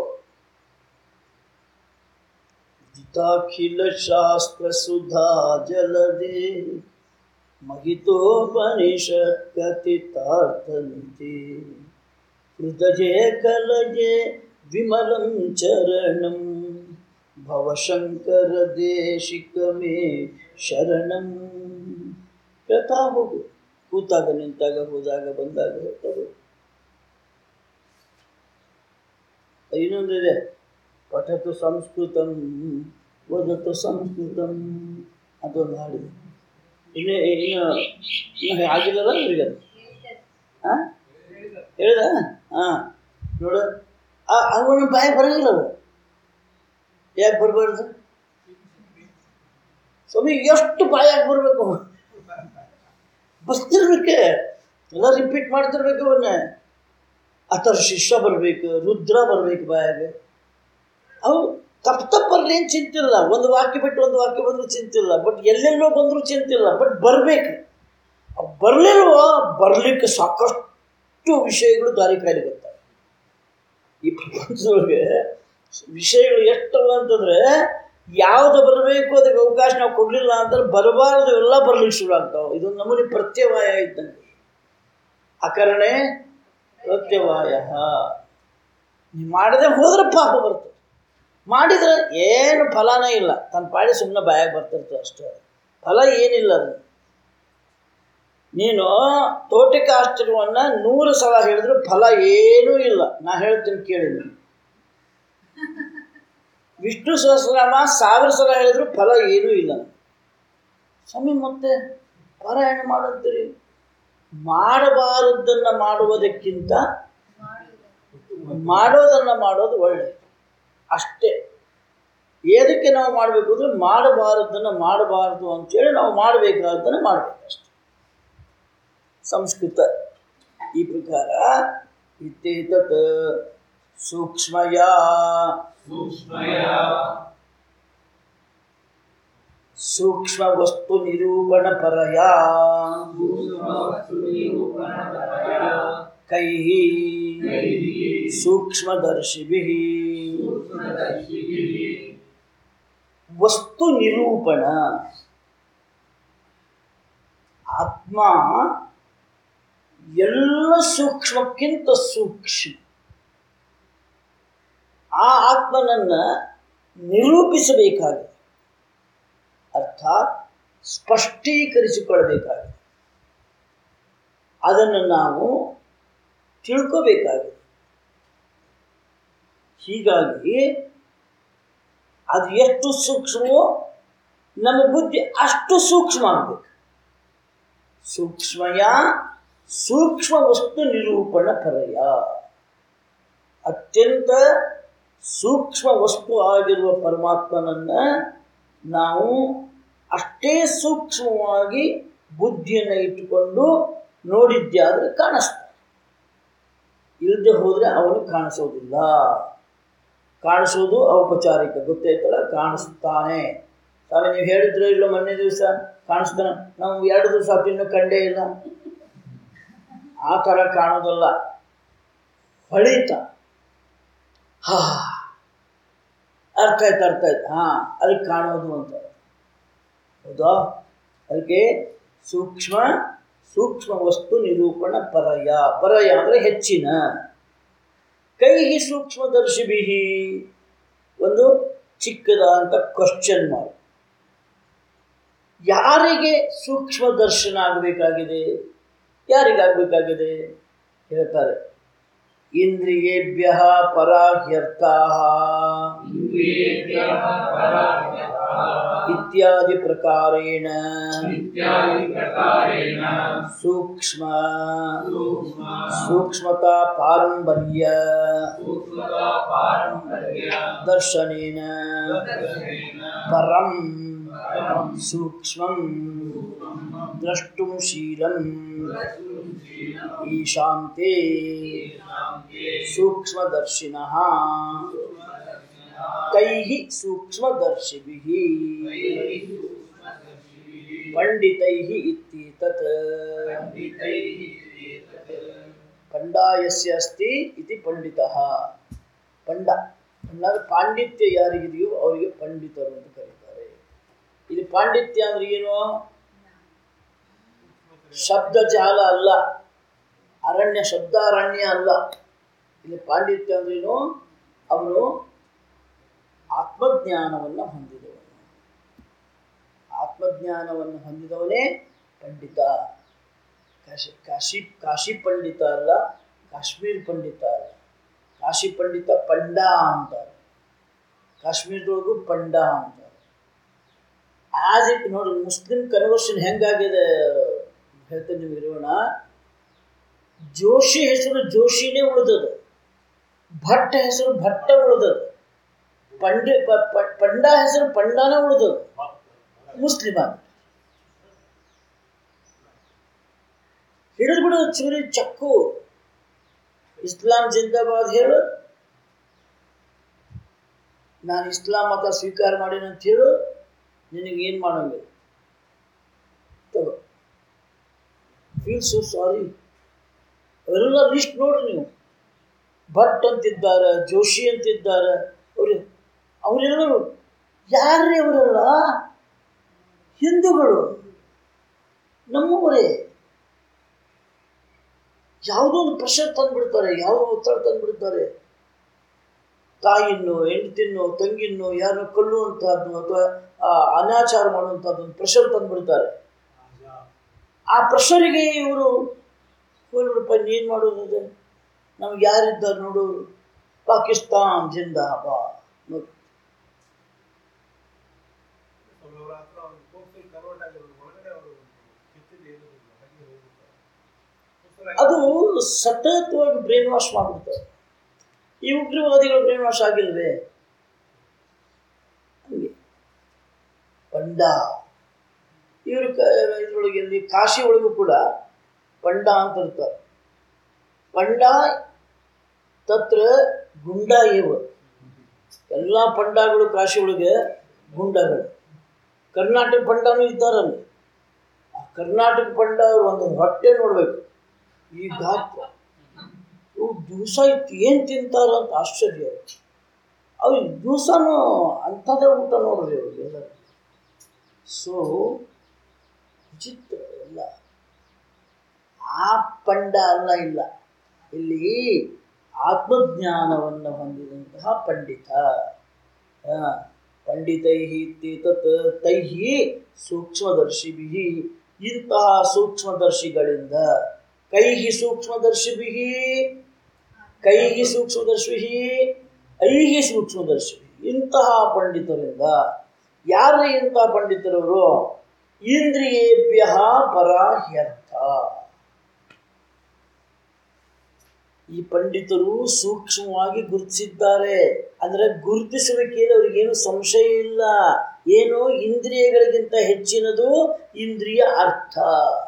ಜಿತಾಖಿಲ ಶಾಸ್ತ್ರ ಸುಧಾ ಜಲದೆ ಮಹಿತೋಪನಿಷತ್ ಕಥಿತಾರ್ಥಂತೆ ಹೃದಯ ಕಲಜೆ ವಿಮಲಂ ಚರಣಂ ಭವಶಂಕರ ದೇಶಿಕ ಮೇ ಶರಣಂ ಹೇಳ್ತಾ ಹೋಗು ಕೂತಾಗ ನಿಂತಾಗ ಹೋದಾಗ ಬಂದಾಗ ಹೇಳ್ತಾ ಹೋಗು ಇನ್ನೊಂದಿದೆ ಪಠತು ಸಂಸ್ಕೃತಂ ಓದತು ಸಂಸ್ಕೃತಂ ಅದೊಂದು ಹಾಡಿದೆ ಇನ್ನು ಇನ್ನು ಇನ್ನು ಆಗಿಲ್ಲಲ್ಲ ನಿಮಗೆ ಅದು ಹಾಂ ಹೇಳ್ದ ಹಾಂ ನೋಡು ಅವನ ಬಾಯಿ ಬರೋಂಗಿಲ್ಲ ಅವು ಯಾಕೆ ಬರಬಾರ್ದು ಸ್ವಾಮಿ ಎಷ್ಟು ಬಾಯಾಗಿ ಬರಬೇಕು ಬರ್ತಿರ್ಬೇಕೆ ಎಲ್ಲ ರಿಪೀಟ್ ಮಾಡ್ತಿರ್ಬೇಕು ಅವನ್ನ ಆ ಥರ ಶಿಷ್ಯ ಬರಬೇಕು ರುದ್ರ ಬರಬೇಕು ಬಾಯಾಗೆ ಅವು ತಪ್ಪು ತಪ್ಪು ಬರಲಿ ಏನು ಚಿಂತಿಲ್ಲ ಒಂದು ವಾಕ್ಯ ಬಿಟ್ಟು ಒಂದು ವಾಕ್ಯ ಬಂದರೂ ಚಿಂತಿಲ್ಲ ಬಟ್ ಎಲ್ಲೆಲ್ಲೋ ಬಂದರೂ ಚಿಂತಿಲ್ಲ ಬಟ್ ಬರಬೇಕು ಬರಲಿಲ್ವೋ ಬರಲಿಕ್ಕೆ ಸಾಕಷ್ಟು ವಿಷಯಗಳು ದಾರಿ ಕಾಯ್ದು ಬರ್ತಾವೆ ಈ ಪ್ರಪಂಚದೊಳಗೆ ವಿಷಯಗಳು ಎಷ್ಟಲ್ಲ ಅಂತಂದರೆ ಯಾವುದು ಬರಬೇಕು ಅದಕ್ಕೆ ಅವಕಾಶ ನಾವು ಕೊಡಲಿಲ್ಲ ಅಂತಂದ್ರೆ ಬರಬಾರ್ದು ಎಲ್ಲ ಬರ್ಲಿಕ್ಕೆ ಶುರು ಆಗ್ತಾವೆ ಇದು ನಮ್ಮಲ್ಲಿ ಪ್ರತ್ಯವಾಯ ಇದ್ದಂಗೆ ಅಕರಣೆ ಪ್ರತ್ಯವಾಯ ನೀವು ಮಾಡದೆ ಹೋದ್ರೆ ಪಾಪ ಬರ್ತದೆ ಮಾಡಿದ್ರೆ ಏನು ಫಲನೇ ಇಲ್ಲ ತನ್ನ ಪಾಡಿ ಸುಮ್ಮನೆ ಬಾಯಾಗಿ ಬರ್ತಿರ್ತದೆ ಅಷ್ಟೇ ಫಲ ಏನಿಲ್ಲ ಅದು ನೀನು ತೋಟಿಕ ಆಶ್ಚರ್ಯವನ್ನು ನೂರು ಸಲ ಹೇಳಿದ್ರು ಫಲ ಏನೂ ಇಲ್ಲ ನಾ ಹೇಳ್ತೀನಿ ಕೇಳಿ ನೀವು ವಿಷ್ಣು ಸಹಸ್ರನಾಮ ಸಾವಿರ ಸಲ ಹೇಳಿದ್ರು ಫಲ ಏನೂ ಇಲ್ಲ ಸ್ವಾಮಿ ಮತ್ತೆ ಪಾರಾಯಣ ಮಾಡಂತೀರಿ ಮಾಡಬಾರದ್ದನ್ನು ಮಾಡುವುದಕ್ಕಿಂತ ಮಾಡೋದನ್ನು ಮಾಡೋದು ಒಳ್ಳೆಯದು ಅಷ್ಟೇ ಏದಕ್ಕೆ ನಾವು ಮಾಡಬೇಕು ಅಂದರೆ ಮಾಡಬಾರದನ್ನು ಮಾಡಬಾರದು ಅಂತೇಳಿ ನಾವು ಮಾಡಬೇಕಾದ್ದನ್ನು ಮಾಡಬೇಕಷ್ಟೆ ಸಂಸ್ಕೃತ ಈ ಪ್ರಕಾರ ಇತ್ತೇತತ್ ಸೂಕ್ಷ್ಮಯ ಸೂಕ್ಷ್ಮ ವಸ್ತು ನಿರೂಪಣ ಪರಯ ಕೈ ಸೂಕ್ಷ್ಮದರ್ಶಿಭಿ ವಸ್ತು ನಿರೂಪಣ ಆತ್ಮ ಎಲ್ಲ ಸೂಕ್ಷ್ಮಕ್ಕಿಂತ ಸೂಕ್ಷ್ಮ ಆ ಆತ್ಮನನ್ನು ನಿರೂಪಿಸಬೇಕಾಗಿದೆ ಅರ್ಥಾತ್ ಸ್ಪಷ್ಟೀಕರಿಸಿಕೊಳ್ಳಬೇಕಾಗಿದೆ ಅದನ್ನು ನಾವು ತಿಳ್ಕೋಬೇಕಾಗಿದೆ ಹೀಗಾಗಿ ಅದು ಎಷ್ಟು ಸೂಕ್ಷ್ಮವೋ ನಮ್ಮ ಬುದ್ಧಿ ಅಷ್ಟು ಸೂಕ್ಷ್ಮ ಆಗಬೇಕು ಸೂಕ್ಷ್ಮಯ ಸೂಕ್ಷ್ಮ ವಸ್ತು ನಿರೂಪಣ ಪರಯ ಅತ್ಯಂತ ಸೂಕ್ಷ್ಮ ವಸ್ತು ಆಗಿರುವ ಪರಮಾತ್ಮನನ್ನು ನಾವು ಅಷ್ಟೇ ಸೂಕ್ಷ್ಮವಾಗಿ ಬುದ್ಧಿಯನ್ನು ಇಟ್ಟುಕೊಂಡು ನೋಡಿದ್ದೆ ಆದರೆ ಕಾಣಿಸ್ತಾನೆ ಇಲ್ಲದೆ ಹೋದರೆ ಅವನು ಕಾಣಿಸೋದಿಲ್ಲ ಕಾಣಿಸೋದು ಔಪಚಾರಿಕ ಗೊತ್ತಾಯ್ತಲ್ಲ ಕಾಣಿಸ್ತಾನೆ ಸ್ವಾಮಿ ನೀವು ಹೇಳಿದ್ರೆ ಇಲ್ಲೋ ಮೊನ್ನೆ ದಿವಸ ಕಾಣಿಸ್ತಾನೆ ನಾವು ಎರಡು ದಿವಸ ಇನ್ನೂ ಕಂಡೇ ಇಲ್ಲ ಆ ಥರ ಕಾಣೋದಲ್ಲ ಹೊಳಿತ ಹಾ ಅರ್ಥ ಆಯ್ತು ಅರ್ಥ ಆಯ್ತು ಹಾಂ ಅದಕ್ಕೆ ಕಾಣೋದು ಅಂತ ಹೌದಾ ಅದಕ್ಕೆ ಸೂಕ್ಷ್ಮ ಸೂಕ್ಷ್ಮ ವಸ್ತು ನಿರೂಪಣ ಪರಯ ಪರಯ ಅಂದರೆ ಹೆಚ್ಚಿನ ಕೈಹಿ ಸೂಕ್ಷ್ಮದರ್ಶಿಭಿ ಒಂದು ಚಿಕ್ಕದಾದಂಥ ಕ್ವಶನ್ ಮಾರ್ಕ್ ಯಾರಿಗೆ ಸೂಕ್ಷ್ಮ ದರ್ಶನ ಆಗಬೇಕಾಗಿದೆ ಯಾರಿಗಾಗಬೇಕಾಗಿದೆ ಹೇಳ್ತಾರೆ ಇಂದ್ರಿಯೇಭ್ಯ ಪರಾಹ್ಯರ್ಥ ಇತ್ಯಾದಿ ಪ್ರಕಾರೇಣ ಸೂಕ್ಷ್ಮ ಸೂಕ್ಷ್ಮತಾ ಪಾರಂಪರ್ಯ ದರ್ಶನೇನ ಪರಂ ಸೂಕ್ಷ್ಮಂ ದ್ರಷ್ಟುಂ ಶೀಲಂ ಈಶಾಂತೆ ಸೂಕ್ಷ್ಮದರ್ಶಿನಃ ಕೈಃ ಸೂಕ್ಷ್ಮದರ್ಶಿಭಿः ಪಂಡಿತೈಃ ಇತ್ಯೇತತ್ ಪಂಡಾಯಸ್ಯ ಅಸ್ತಿ ಇತಿ ಪಂಡಿತಃ ಪಂಡ ಪಂಡ ಪಾಂಡಿತ್ಯ ಯಾರಿಗಿದೆಯೋ ಅವರಿಗೆ ಪಂಡಿತರು ಅಂತ ಕರೀತಾರೆ ಇಲ್ಲಿ ಪಾಂಡಿತ್ಯ ಅಂದ್ರೆ ಏನು ಶಬ್ದ ಜಾಲ ಅಲ್ಲ ಅರಣ್ಯ ಶಬ್ದಾರಣ್ಯ ಅಲ್ಲ ಇಲ್ಲಿ ಪಾಂಡಿತ್ಯ ಅಂದ್ರೇನು ಅವನು ಆತ್ಮಜ್ಞಾನವನ್ನು ಹೊಂದಿದವನು ಆತ್ಮಜ್ಞಾನವನ್ನು ಹೊಂದಿದವನೇ ಪಂಡಿತ ಕಾಶಿ ಕಾಶಿ ಕಾಶಿ ಪಂಡಿತ ಅಲ್ಲ ಕಾಶ್ಮೀರ್ ಪಂಡಿತ ಅಲ್ಲ ಕಾಶಿ ಪಂಡಿತ ಪಂಡ ಅಂತಾರೆ ಕಾಶ್ಮೀರದೊಳಗೂ ಪಂಡ ಅಂತಾರೆ ಆಸ್ ಇಟ್ ನೋಡಿ ಮುಸ್ಲಿಂ ಕನ್ವರ್ಷನ್ ಹೆಂಗಾಗಿದೆ ಹೇಳ್ತೇನೆ ನಿಮಗೆ ಇರೋಣ ಜೋಶಿ ಹೆಸರು ಜೋಶಿನೇ ಉಳಿದದು ಭಟ್ ಹೆಸರು ಭಟ್ಟ ಉಳಿದದು ಪಂಡಿ ಪ- ಪ- ಪಂಡ ಹೆಸರು ಪಂಡಾನೇ ಉಳಿದದು ಮುಸ್ಲಿಮ ಹಿಡಿದು ಬಿಡು ಚೂರಿ ಚಕ್ಕು ಇಸ್ಲಾಂ ಜಿಂದಾಬಾದ್ ಹೇಳು ನಾನು ಇಸ್ಲಾಂ ಮತ ಸ್ವೀಕಾರ ಮಾಡೀನಿ ಅಂತ ಹೇಳು ನಿನಗೆ ಏನು ಮಾಡೋಂಗಿಲ್ಲ ತಗೋ ಫೀಲ್ ಸೋ ಸಾರಿ ಅವರೆಲ್ಲ ಲಿಸ್ಟ್ ನೋಡ್ರಿ ನೀವು ಭಟ್ ಅಂತಿದ್ದಾರೆ ಜೋಶಿ ಅಂತಿದ್ದಾರೆ ಅವರು ಅವರೆಲ್ಲರೂ ಯಾರೇ ಅವರೆಲ್ಲ ಹಿಂದೂಗಳು ನಮ್ಮವರೇ ಯಾವುದೋ ಒಂದು ಪ್ರೆಷರ್ ತಂದ್ಬಿಡ್ತಾರೆ ಯಾವುದೋ ಒತ್ತಡ ತಂದ್ಬಿಡ್ತಾರೆ ತಾಯಿನ್ನೋ ಹೆಂಡತಿನ್ನೋ ತಂಗಿನ್ನೋ ಯಾರನ್ನೋ ಕೊಲ್ಲುವಂತಹದ್ದು ಅಥವಾ ಆ, ಅನಾಚಾರ ಮಾಡುವಂಥದ್ದು ಒಂದು ಪ್ರೆಷರ್ ತಂದ್ಬಿಡ್ತಾರೆ ಆ ಪ್ರೆಷರಿಗೆ ಇವರು ಹೋಗ್ಬಿಡಪ್ಪ ಏನು ಮಾಡೋದು ಅದು ನಮ್ಗೆ ಯಾರಿದ್ದಾರೆ ನೋಡು ಪಾಕಿಸ್ತಾನ್ ಜಿಂದಾಬಾದ್ ನೋಡಿ ಅವ್ರ ಹತ್ರ ಒಂದು ಕೋರ್ಸಲ್ಲಿ ಕನ್ವರ್ಟ್ ಆಗಿರೋದು ಒಳಗಡೆ ಅವರು ಕಿತ್ತಿದ್ದು ಏನೂ ಇಲ್ಲ ಹಾಗೆ ಹೋಗ್ಬಿಡ್ತಾರೆ ಅದಕ್ಕೋಸ್ಕರ ಅದು ಸತತವಾಗಿ ಬ್ರೈನ್ ವಾಶ್ ಮಾಡ್ಬಿಡ್ತಾರೆ ಈ ಉಗ್ರವಾದಿಗಳು ಬ್ರೈನ್ ವಾಶ್ ಆಗಿಲ್ವೇ ಹಂಗೆ ಪಂಡ ಇವರು ಇದ್ರೊಳಗೆ ಇಲ್ಲಿ ಕಾಶಿ ಒಳಗೂ ಕೂಡ ಪಂಡ ಅಂತ ಇರ್ತಾರೆ ಪಂಡ ತತ್ರ ಗುಂಡ ಇವ ಎಲ್ಲ ಪಂಡಗಳು ಕಾಶಿ ಒಳಗೆ ಗುಂಡಗಳು ಕರ್ನಾಟಕ ಪಂಡನೂ ಇದ್ದಾರಲ್ಲಿ ಆ ಕರ್ನಾಟಕ ಪಂಡ ಅವ್ರು ಒಂದು ಹೊಟ್ಟೆ ನೋಡ್ಬೇಕು ಈ ಗಾತ್ರ ಇವು ದಿವಸ ಇತ್ತು ಏನು ತಿಂತಾರ ಅಂತ ಆಶ್ಚರ್ಯ ಅವ್ರು ದಿವಸನೂ ಅಂಥದ್ದೇ ಊಟ ನೋಡ್ರಿ ಅವ್ರಿಗೆ ಎಲ್ಲರೂ ಸೊ ವಿಚಿತ್ರ ಎಲ್ಲ ಆ ಪಂಡ ಅಲ್ಲ ಇಲ್ಲ ಇಲ್ಲಿ ಆತ್ಮಜ್ಞಾನವನ್ನು ಹೊಂದಿದಂತಹ ಪಂಡಿತ ಆ, ಪಂಡಿತೈ ಇತ್ಯೇತತ್ ತೈ ಸೂಕ್ಷ್ಮದರ್ಶಿಭಿ ಇಂತಹ ಸೂಕ್ಷ್ಮದರ್ಶಿಗಳಿಂದ ಕೈ ಸೂಕ್ಷ್ಮದರ್ಶಿಭಿ ಕೈ ಸೂಕ್ಷ್ಮದರ್ಶಿ ಐಹಿ ಸೂಕ್ಷ್ಮದರ್ಶಿ ಇಂತಹ ಪಂಡಿತರಿಂದ ಯಾರು ಇಂತಹ ಪಂಡಿತರವರು ಇಂದ್ರಿಯೇಭ್ಯ ಪರಾಹ್ಯರ್ಥ ಈ ಪಂಡಿತರು ಸೂಕ್ಷ್ಮವಾಗಿ ಗುರುತಿಸಿದ್ದಾರೆ ಅಂದರೆ ಗುರುತಿಸುವಿಕೆಯಲ್ಲಿ ಅವ್ರಿಗೇನು ಸಂಶಯ ಇಲ್ಲ ಏನು ಇಂದ್ರಿಯಗಳಿಗಿಂತ ಹೆಚ್ಚಿನದು ಇಂದ್ರಿಯ ಅರ್ಥ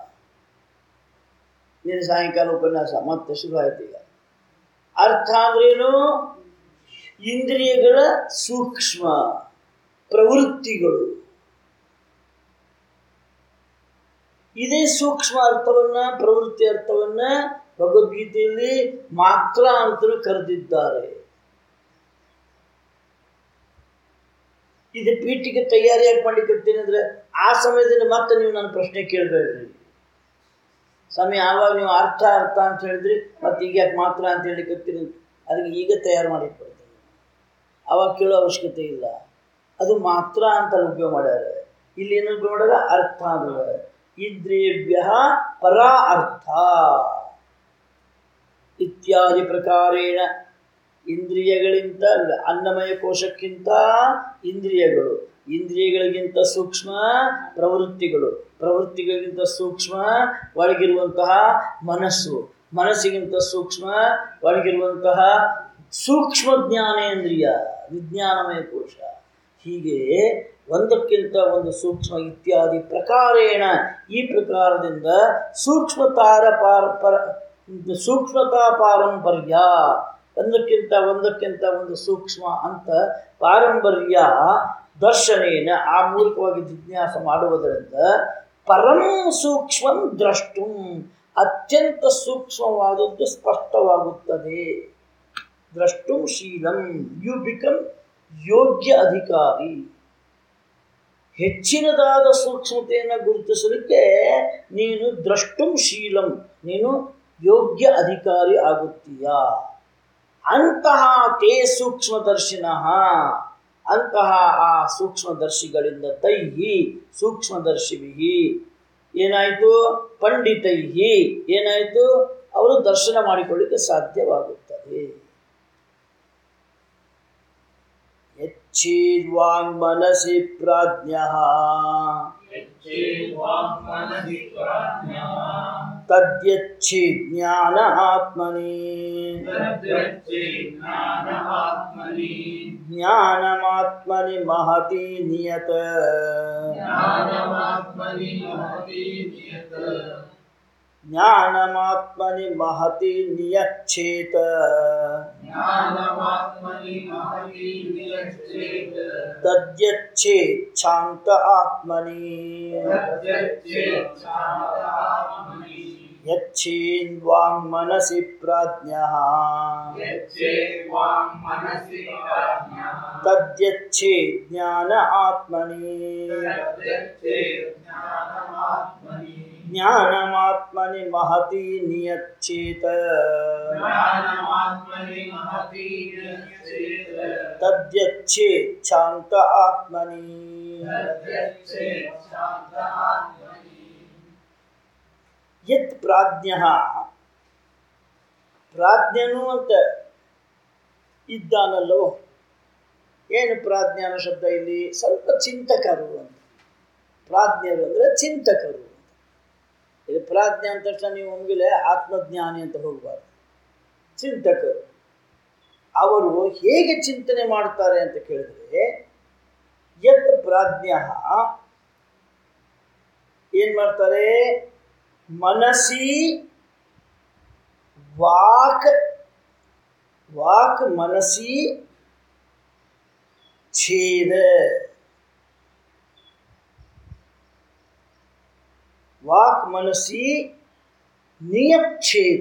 ನೀನು ಸಾಯಂಕಾಲ ಉಪನ್ಯಾಸ ಮತ್ತೆ ಶುರು ಆಯ್ತು ಈಗ ಅರ್ಥ ಅಂದ್ರೇನು ಇಂದ್ರಿಯಗಳ ಸೂಕ್ಷ್ಮ ಪ್ರವೃತ್ತಿಗಳು ಇದೇ ಸೂಕ್ಷ್ಮ ಅರ್ಥವನ್ನ ಪ್ರವೃತ್ತಿ ಅರ್ಥವನ್ನ ಭಗವದ್ಗೀತೆಯಲ್ಲಿ ಮಾತ್ರ ಅಂತಲೂ ಕರೆದಿದ್ದಾರೆ ಇದು ಪೀಠಿಗೆ ತಯಾರಿಯಾಗಿ ಮಾಡ್ಲಿಕ್ಕೆ ಅಂದ್ರೆ ಆ ಸಮಯದಲ್ಲಿ ಮತ್ತೆ ನೀವು ನನ್ನ ಪ್ರಶ್ನೆ ಕೇಳಬೇಡ್ರಿ ಸ್ವಾಮಿ ಆವಾಗ ನೀವು ಅರ್ಥ ಅರ್ಥ ಅಂತ ಹೇಳಿದ್ರಿ ಮತ್ತೆ ಈಗ ಯಾಕೆ ಮಾತ್ರ ಅಂತ ಹೇಳಿಕತ್ತೀನಿ ಅದಕ್ಕೆ ಈಗ ತಯಾರು ಮಾಡಿಟ್ಬಿಡ್ತೀನಿ ಅವಾಗ ಕೇಳೋ ಅವಶ್ಯಕತೆ ಇಲ್ಲ ಅದು ಮಾತ್ರ ಅಂತ ಅಲ್ಲಿ ಉಪಯೋಗ ಮಾಡ್ಯಾರ ಇಲ್ಲಿ ಏನು ಉಪಯೋಗ ಮಾಡ್ಯಾರ ಅರ್ಥ ಅಂದ್ರೆ ಇಂದ್ರಿಯಭ್ಯ ಪರ ಅರ್ಥ ಇತ್ಯಾದಿ ಪ್ರಕಾರೇಣ ಇಂದ್ರಿಯಗಳಿಂದ ಅನ್ನಮಯ ಕೋಶಕ್ಕಿಂತ ಇಂದ್ರಿಯಗಳು ಇಂದ್ರಿಯಗಳಿಗಿಂತ ಸೂಕ್ಷ್ಮ ಪ್ರವೃತ್ತಿಗಳು ಪ್ರವೃತ್ತಿಗಳಿಗಿಂತ ಸೂಕ್ಷ್ಮ ಒಳಗಿರುವಂತಹ ಮನಸ್ಸು ಮನಸ್ಸಿಗಿಂತ ಸೂಕ್ಷ್ಮ ಒಳಗಿರುವಂತಹ ಸೂಕ್ಷ್ಮ ಜ್ಞಾನೇಂದ್ರಿಯ ವಿಜ್ಞಾನಮಯ ಕೋಶ ಹೀಗೆ ಒಂದಕ್ಕಿಂತ ಒಂದು ಸೂಕ್ಷ್ಮ ಇತ್ಯಾದಿ ಪ್ರಕಾರೇಣ ಈ ಪ್ರಕಾರದಿಂದ ಸೂಕ್ಷ್ಮತಾರ ಪಾರ ಪರ ಸೂಕ್ಷ್ಮತಾ ಪಾರಂಪರ್ಯ ಒಂದಕ್ಕಿಂತ ಒಂದಕ್ಕಿಂತ ಒಂದು ಸೂಕ್ಷ್ಮ ಅಂತ ಪಾರಂಪರ್ಯ ದರ್ಶನೇನ ಆ ಮೂಲಕವಾಗಿ ಜಿಜ್ಞಾಸ ಮಾಡುವುದರಿಂದ ಪರಂ ಸೂಕ್ಷ್ಮಂ ದ್ರಷ್ಟು ಅತ್ಯಂತ ಸೂಕ್ಷ್ಮವಾದದ್ದು ಸ್ಪಷ್ಟವಾಗುತ್ತದೆ ದ್ರಷ್ಟು ಶೀಲಂ ಯು ಬಿಕಮ್ ಯೋಗ್ಯ ಅಧಿಕಾರಿ ಹೆಚ್ಚಿನದಾದ ಸೂಕ್ಷ್ಮತೆಯನ್ನು ಗುರುತಿಸಲಿಕ್ಕೆ ನೀನು ದ್ರಷ್ಟುಂ ಶೀಲಂ ನೀನು ಯೋಗ್ಯ ಅಧಿಕಾರಿ ಆಗುತ್ತೀಯಾ ಅಂತಹ ತೇ ಸೂಕ್ಷ್ಮದರ್ಶಿನಃ ಅಂತಹ ಆ ಸೂಕ್ಷ್ಮದರ್ಶಿಗಳಿಂದ ತೈಹಿ ಸೂಕ್ಷ್ಮದರ್ಶಿಭಿ ಏನಾಯಿತು ಪಂಡಿತೈಹಿ ಏನಾಯಿತು ಅವರು ದರ್ಶನ ಮಾಡಿಕೊಳ್ಳಿಕ್ಕೆ ಸಾಧ್ಯವಾಗುತ್ತದೆ ಯಚ್ಚೇದ್ವಾಂಗ್ ಮನಸಿ ಪ್ರಾಜ್ಞ ತದ್ಯಚ್ಚಿ ಜ್ಞಾನ ಆತ್ಮನಿ ಜ್ಞಾನಮಾತ್ಮನಿ ಮಹತಿ ನಿಯತ ಜ್ಞಾನಮಾತ್ಮನಿ ಮಹತಿ ನಿಯಚ್ಛೇತ ತದ್ಯಚ್ಛೇತ್ ಶಾಂತ ಆತ್ಮನಿ ಯಚ್ಛೇನ್ವಾಂಗ್ ಮನಸಿ ಪ್ರಾಜ್ಞ ತದ್ಯಚ್ಛೇ ಜ್ಞಾನ ಆತ್ಮನಿ ಜ್ಞಾನಮಾತ್ಮನಿ ಮಹತಿ ನಿಯಚ್ಛೇತ ತದ್ಯಚ್ಛೇತ್ ಶಾಂತ ಆತ್ಮನಿ ಯತ್ ಪ್ರಾಜ್ಞ ಪ್ರಾಜ್ಞನು ಅಂತ ಇದ್ದಾನಲ್ಲವೋ ಏನು ಪ್ರಾಜ್ಞಾನ ಶಬ್ದ ಇಲ್ಲಿ ಸ್ವಲ್ಪ ಚಿಂತಕರು ಅಂತ ಪ್ರಾಜ್ಞರು ಅಂದರೆ ಚಿಂತಕರು ಅಂತ ಇದು ಪ್ರಾಜ್ಞೆ ಅಂತ ತಕ್ಷಣ ನೀವು ಒಮ್ಮೆಲೆ ಆತ್ಮಜ್ಞಾನಿ ಅಂತ ಹೋಗಬಾರ್ದು ಚಿಂತಕರು ಅವರು ಹೇಗೆ ಚಿಂತನೆ ಮಾಡ್ತಾರೆ ಅಂತ ಕೇಳಿದ್ರೆ ಯತ್ ಪ್ರಾಜ್ಞ ಏನು ಮಾಡ್ತಾರೆ ಮನಸ್ಸಿ ವಾಕ್ ವಾಕ್ ಮನಸ್ಸಿ ಛೇದ ವಾಕ್ ಮನಸ್ಸಿ ನಿಯಚ್ಛೇದ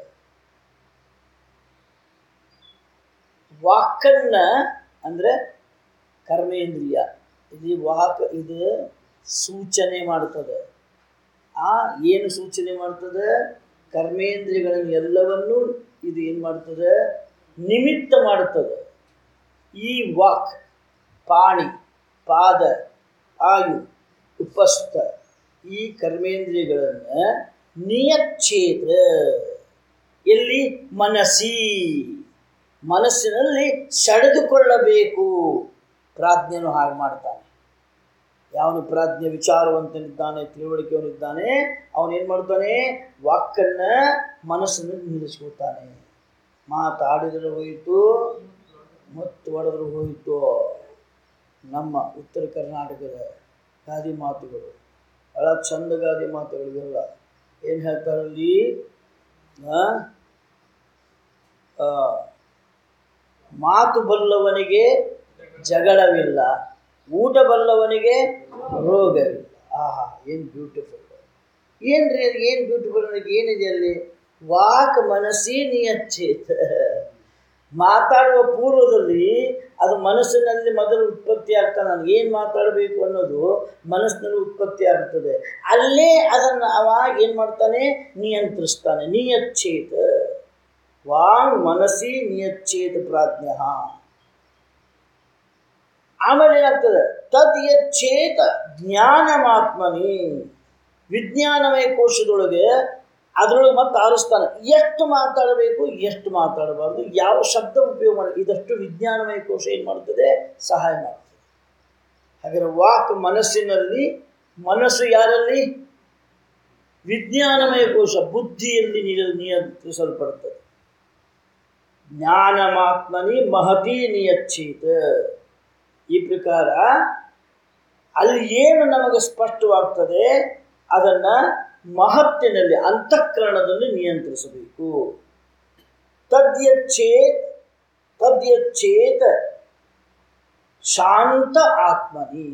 ವಾಕನ್ನ ಅಂದ್ರೆ ಕರ್ಮೇಂದ್ರಿಯ ಇದು ವಾಕ್ ಇದು ಸೂಚನೆ ಮಾಡ್ತದೆ ಆ ಏನು ಸೂಚನೆ ಮಾಡ್ತದೆ ಕರ್ಮೇಂದ್ರಿಯಗಳನ್ನು ಎಲ್ಲವನ್ನೂ ಇದು ಏನು ಮಾಡ್ತದೆ ನಿಮಿತ್ತ ಮಾಡುತ್ತದೆ ಈ ವಾಕ್ ಪಾಣಿ ಪಾದ ಆಯು ಉಪಸ್ಥ ಈ ಕರ್ಮೇಂದ್ರಿಯಗಳನ್ನು ನಿಯಚ್ಛೇದ ಎಲ್ಲಿ ಮನಸ್ಸಿ ಮನಸ್ಸಿನಲ್ಲಿ ಸೆಳೆದುಕೊಳ್ಳಬೇಕು ಪ್ರಾಜ್ಞನು ಹಾಗೆ ಮಾಡ್ತಾನೆ ಯಾವನು ಪ್ರಾಜ್ಞೆ ವಿಚಾರವಂತನಿದ್ದಾನೆ ತಿಳುವಳಿಕೆಯವನಿದ್ದಾನೆ ಅವನೇನು ಮಾಡ್ತಾನೆ ವಾಕನ್ನು ಮನಸ್ಸನ್ನು ನಿಲ್ಲಿಸ್ಕೊತಾನೆ ಮಾತಾಡಿದ್ರೆ ಹೋಯಿತು ಮತ್ತು ಹೊಡೆದ್ರೆ ಹೋಯಿತು ನಮ್ಮ ಉತ್ತರ ಕರ್ನಾಟಕದ ಗಾದಿ ಮಾತುಗಳು ಭಾಳ ಚಂದ ಗಾದಿ ಮಾತುಗಳು ಇವೆಲ್ಲ ಏನು ಹೇಳ್ತಾರಲ್ಲಿ ಆ? ಆ, ಮಾತು ಬಲ್ಲವನಿಗೆ ಜಗಳವಿಲ್ಲ ಊಟ ಬಲ್ಲವನಿಗೆ ರೋಗವಿಲ್ಲ ಆಹಾ ಏನು ಬ್ಯೂಟಿಫುಲ್ ಏನ್ರಿ ಅದು ಏನು ಬ್ಯೂಟಿಫುಲ್ ನನಗೆ ಏನಿದೆ ಅಲ್ಲಿ ವಾಕ್ ಮನಸ್ಸಿ ನಿಯಚ್ಚೇತ ಮಾತಾಡುವ ಪೂರ್ವದಲ್ಲಿ ಅದು ಮನಸ್ಸಿನಲ್ಲಿ ಮೊದಲು ಉತ್ಪತ್ತಿ ಆಗ್ತದೆ ನನಗೆ ಏನು ಮಾತಾಡಬೇಕು ಅನ್ನೋದು ಮನಸ್ಸಿನಲ್ಲಿ ಉತ್ಪತ್ತಿ ಆಗ್ತದೆ ಅಲ್ಲೇ ಅದನ್ನು ಅವ ಏನು ಮಾಡ್ತಾನೆ ನಿಯಂತ್ರಿಸ್ತಾನೆ ನಿಯಚ್ಛೇದ ವಾಂಗ್ ಮನಸ್ಸಿ ನಿಯಚ್ಛೇದ ಪ್ರಾಜ್ಞ ಆಮೇಲೆ ಏನಾಗ್ತದೆ ತದ್ ಯಚ್ಛೇತ ಜ್ಞಾನಮಾತ್ಮನಿ ವಿಜ್ಞಾನಮಯ ಕೋಶದೊಳಗೆ ಅದರೊಳಗೆ ಮತ್ತೆ ಆರಿಸ್ತಾನೆ ಎಷ್ಟು ಮಾತಾಡಬೇಕು ಎಷ್ಟು ಮಾತಾಡಬಾರ್ದು ಯಾವ ಶಬ್ದ ಉಪಯೋಗ ಮಾಡಿ ಇದಷ್ಟು ವಿಜ್ಞಾನಮಯ ಕೋಶ ಏನು ಮಾಡ್ತದೆ ಸಹಾಯ ಮಾಡ್ತದೆ ಹಾಗಾದರೆ ವಾಕ್ ಮನಸ್ಸಿನಲ್ಲಿ ಮನಸ್ಸು ಯಾರಲ್ಲಿ ವಿಜ್ಞಾನಮಯ ಕೋಶ ಬುದ್ಧಿಯಲ್ಲಿ ನಿಯ ನಿಯಂತ್ರಿಸಲ್ಪಡ್ತದೆ ಜ್ಞಾನಮಾತ್ಮನಿ ಮಹತಿ ನಿಯಚ್ಛೀತ ಈ ಪ್ರಕಾರ ಅಲ್ಲಿ ಏನು ನಮಗೆ ಸ್ಪಷ್ಟವಾಗ್ತದೆ ಅದನ್ನು ಮಹತ್ತಿನಲ್ಲಿ ಅಂತಃಕರಣದಲ್ಲಿ ನಿಯಂತ್ರಿಸಬೇಕು ತದ್ಯಚ್ಛೇತ್ ತದ್ಯಚ್ಛೇತ್ ಶಾಂತ ಆತ್ಮನಿ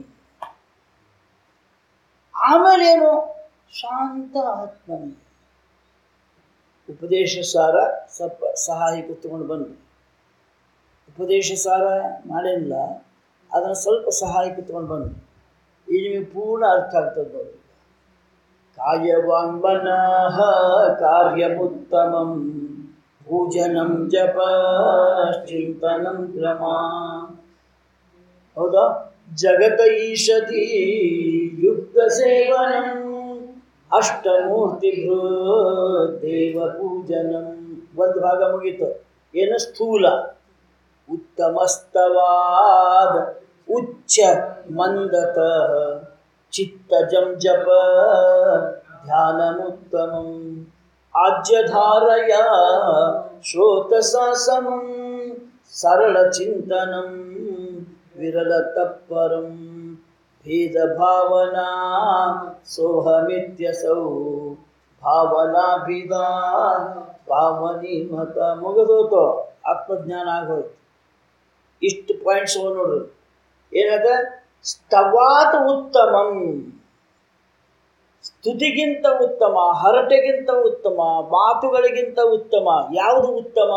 ಆಮೇಲೆ ಏನು ಶಾಂತ ಆತ್ಮನಿ ಉಪದೇಶ ಸಾರ ಸ್ವಲ್ಪ ಸಹಾಯ ತಗೊಂಡು ಬನ್ನಿ ಉಪದೇಶ ಸಾರ ಮಾಡೇನಿಲ್ಲ ಅದನ್ನು ಸ್ವಲ್ಪ ಸಹಾಯಕ್ಕೆ ತಗೊಂಡು ಬನ್ನಿ ಇದು ನಿಮಗೆ ಪೂರ್ಣ ಅರ್ಥ ಆಗ್ತದೆ ನೋಡಿ ಕಾಯವಾಂಬನಃ ಕಾರ್ಯಮುತ್ತಮಂ ಪೂಜನಂ ಜಪ ಚಿಂತನಂ ಕ್ರಮ ಹೌದಾ ಜಗತ ಈಶತಿ ಯುಕ್ತ ಸೇವನಂ ಅಷ್ಟಮೂರ್ತಿ ದೇವ ಪೂಜನಂ ಒಂದು ಭಾಗ ಮುಗೀತು ಏನು ಸ್ಥೂಲ ಉತ್ತಮಸ್ತವಾದ ಉಚ್ಚ ಮಂದತ ಚಿತ್ತಜಂ ಜಪ ಧ್ಯಾನಮುತ್ತಮಂ ಆಜ್ಯಧಾರಯ ಶ್ರೋತಸಾಸಮಂ ಸರಳಚಿಂತನಂ ವಿರಲತಪ್ಪರಂ ಭೇದಭಾವನಾ ಸೋಹಮಿತ್ಯಸೌ ಭಾವನಾಭಿದಾ ಭಾವನಿ ಮತ ಮುಗಿದೋತು ಆತ್ಮಜ್ಞಾನ ಆಗೋಯ್ತು ಇಷ್ಟು ಪಾಯಿಂಟ್ಸ್ ನೋಡ್ರಿ ಏನದ ಸ್ತವಾತ್ ಉತ್ತಮಂ ಸ್ತುತಿಗಿಂತ ಉತ್ತಮ ಹರಟೆಗಿಂತ ಉತ್ತಮ ಮಾತುಗಳಿಗಿಂತ ಉತ್ತಮ ಯಾವುದು ಉತ್ತಮ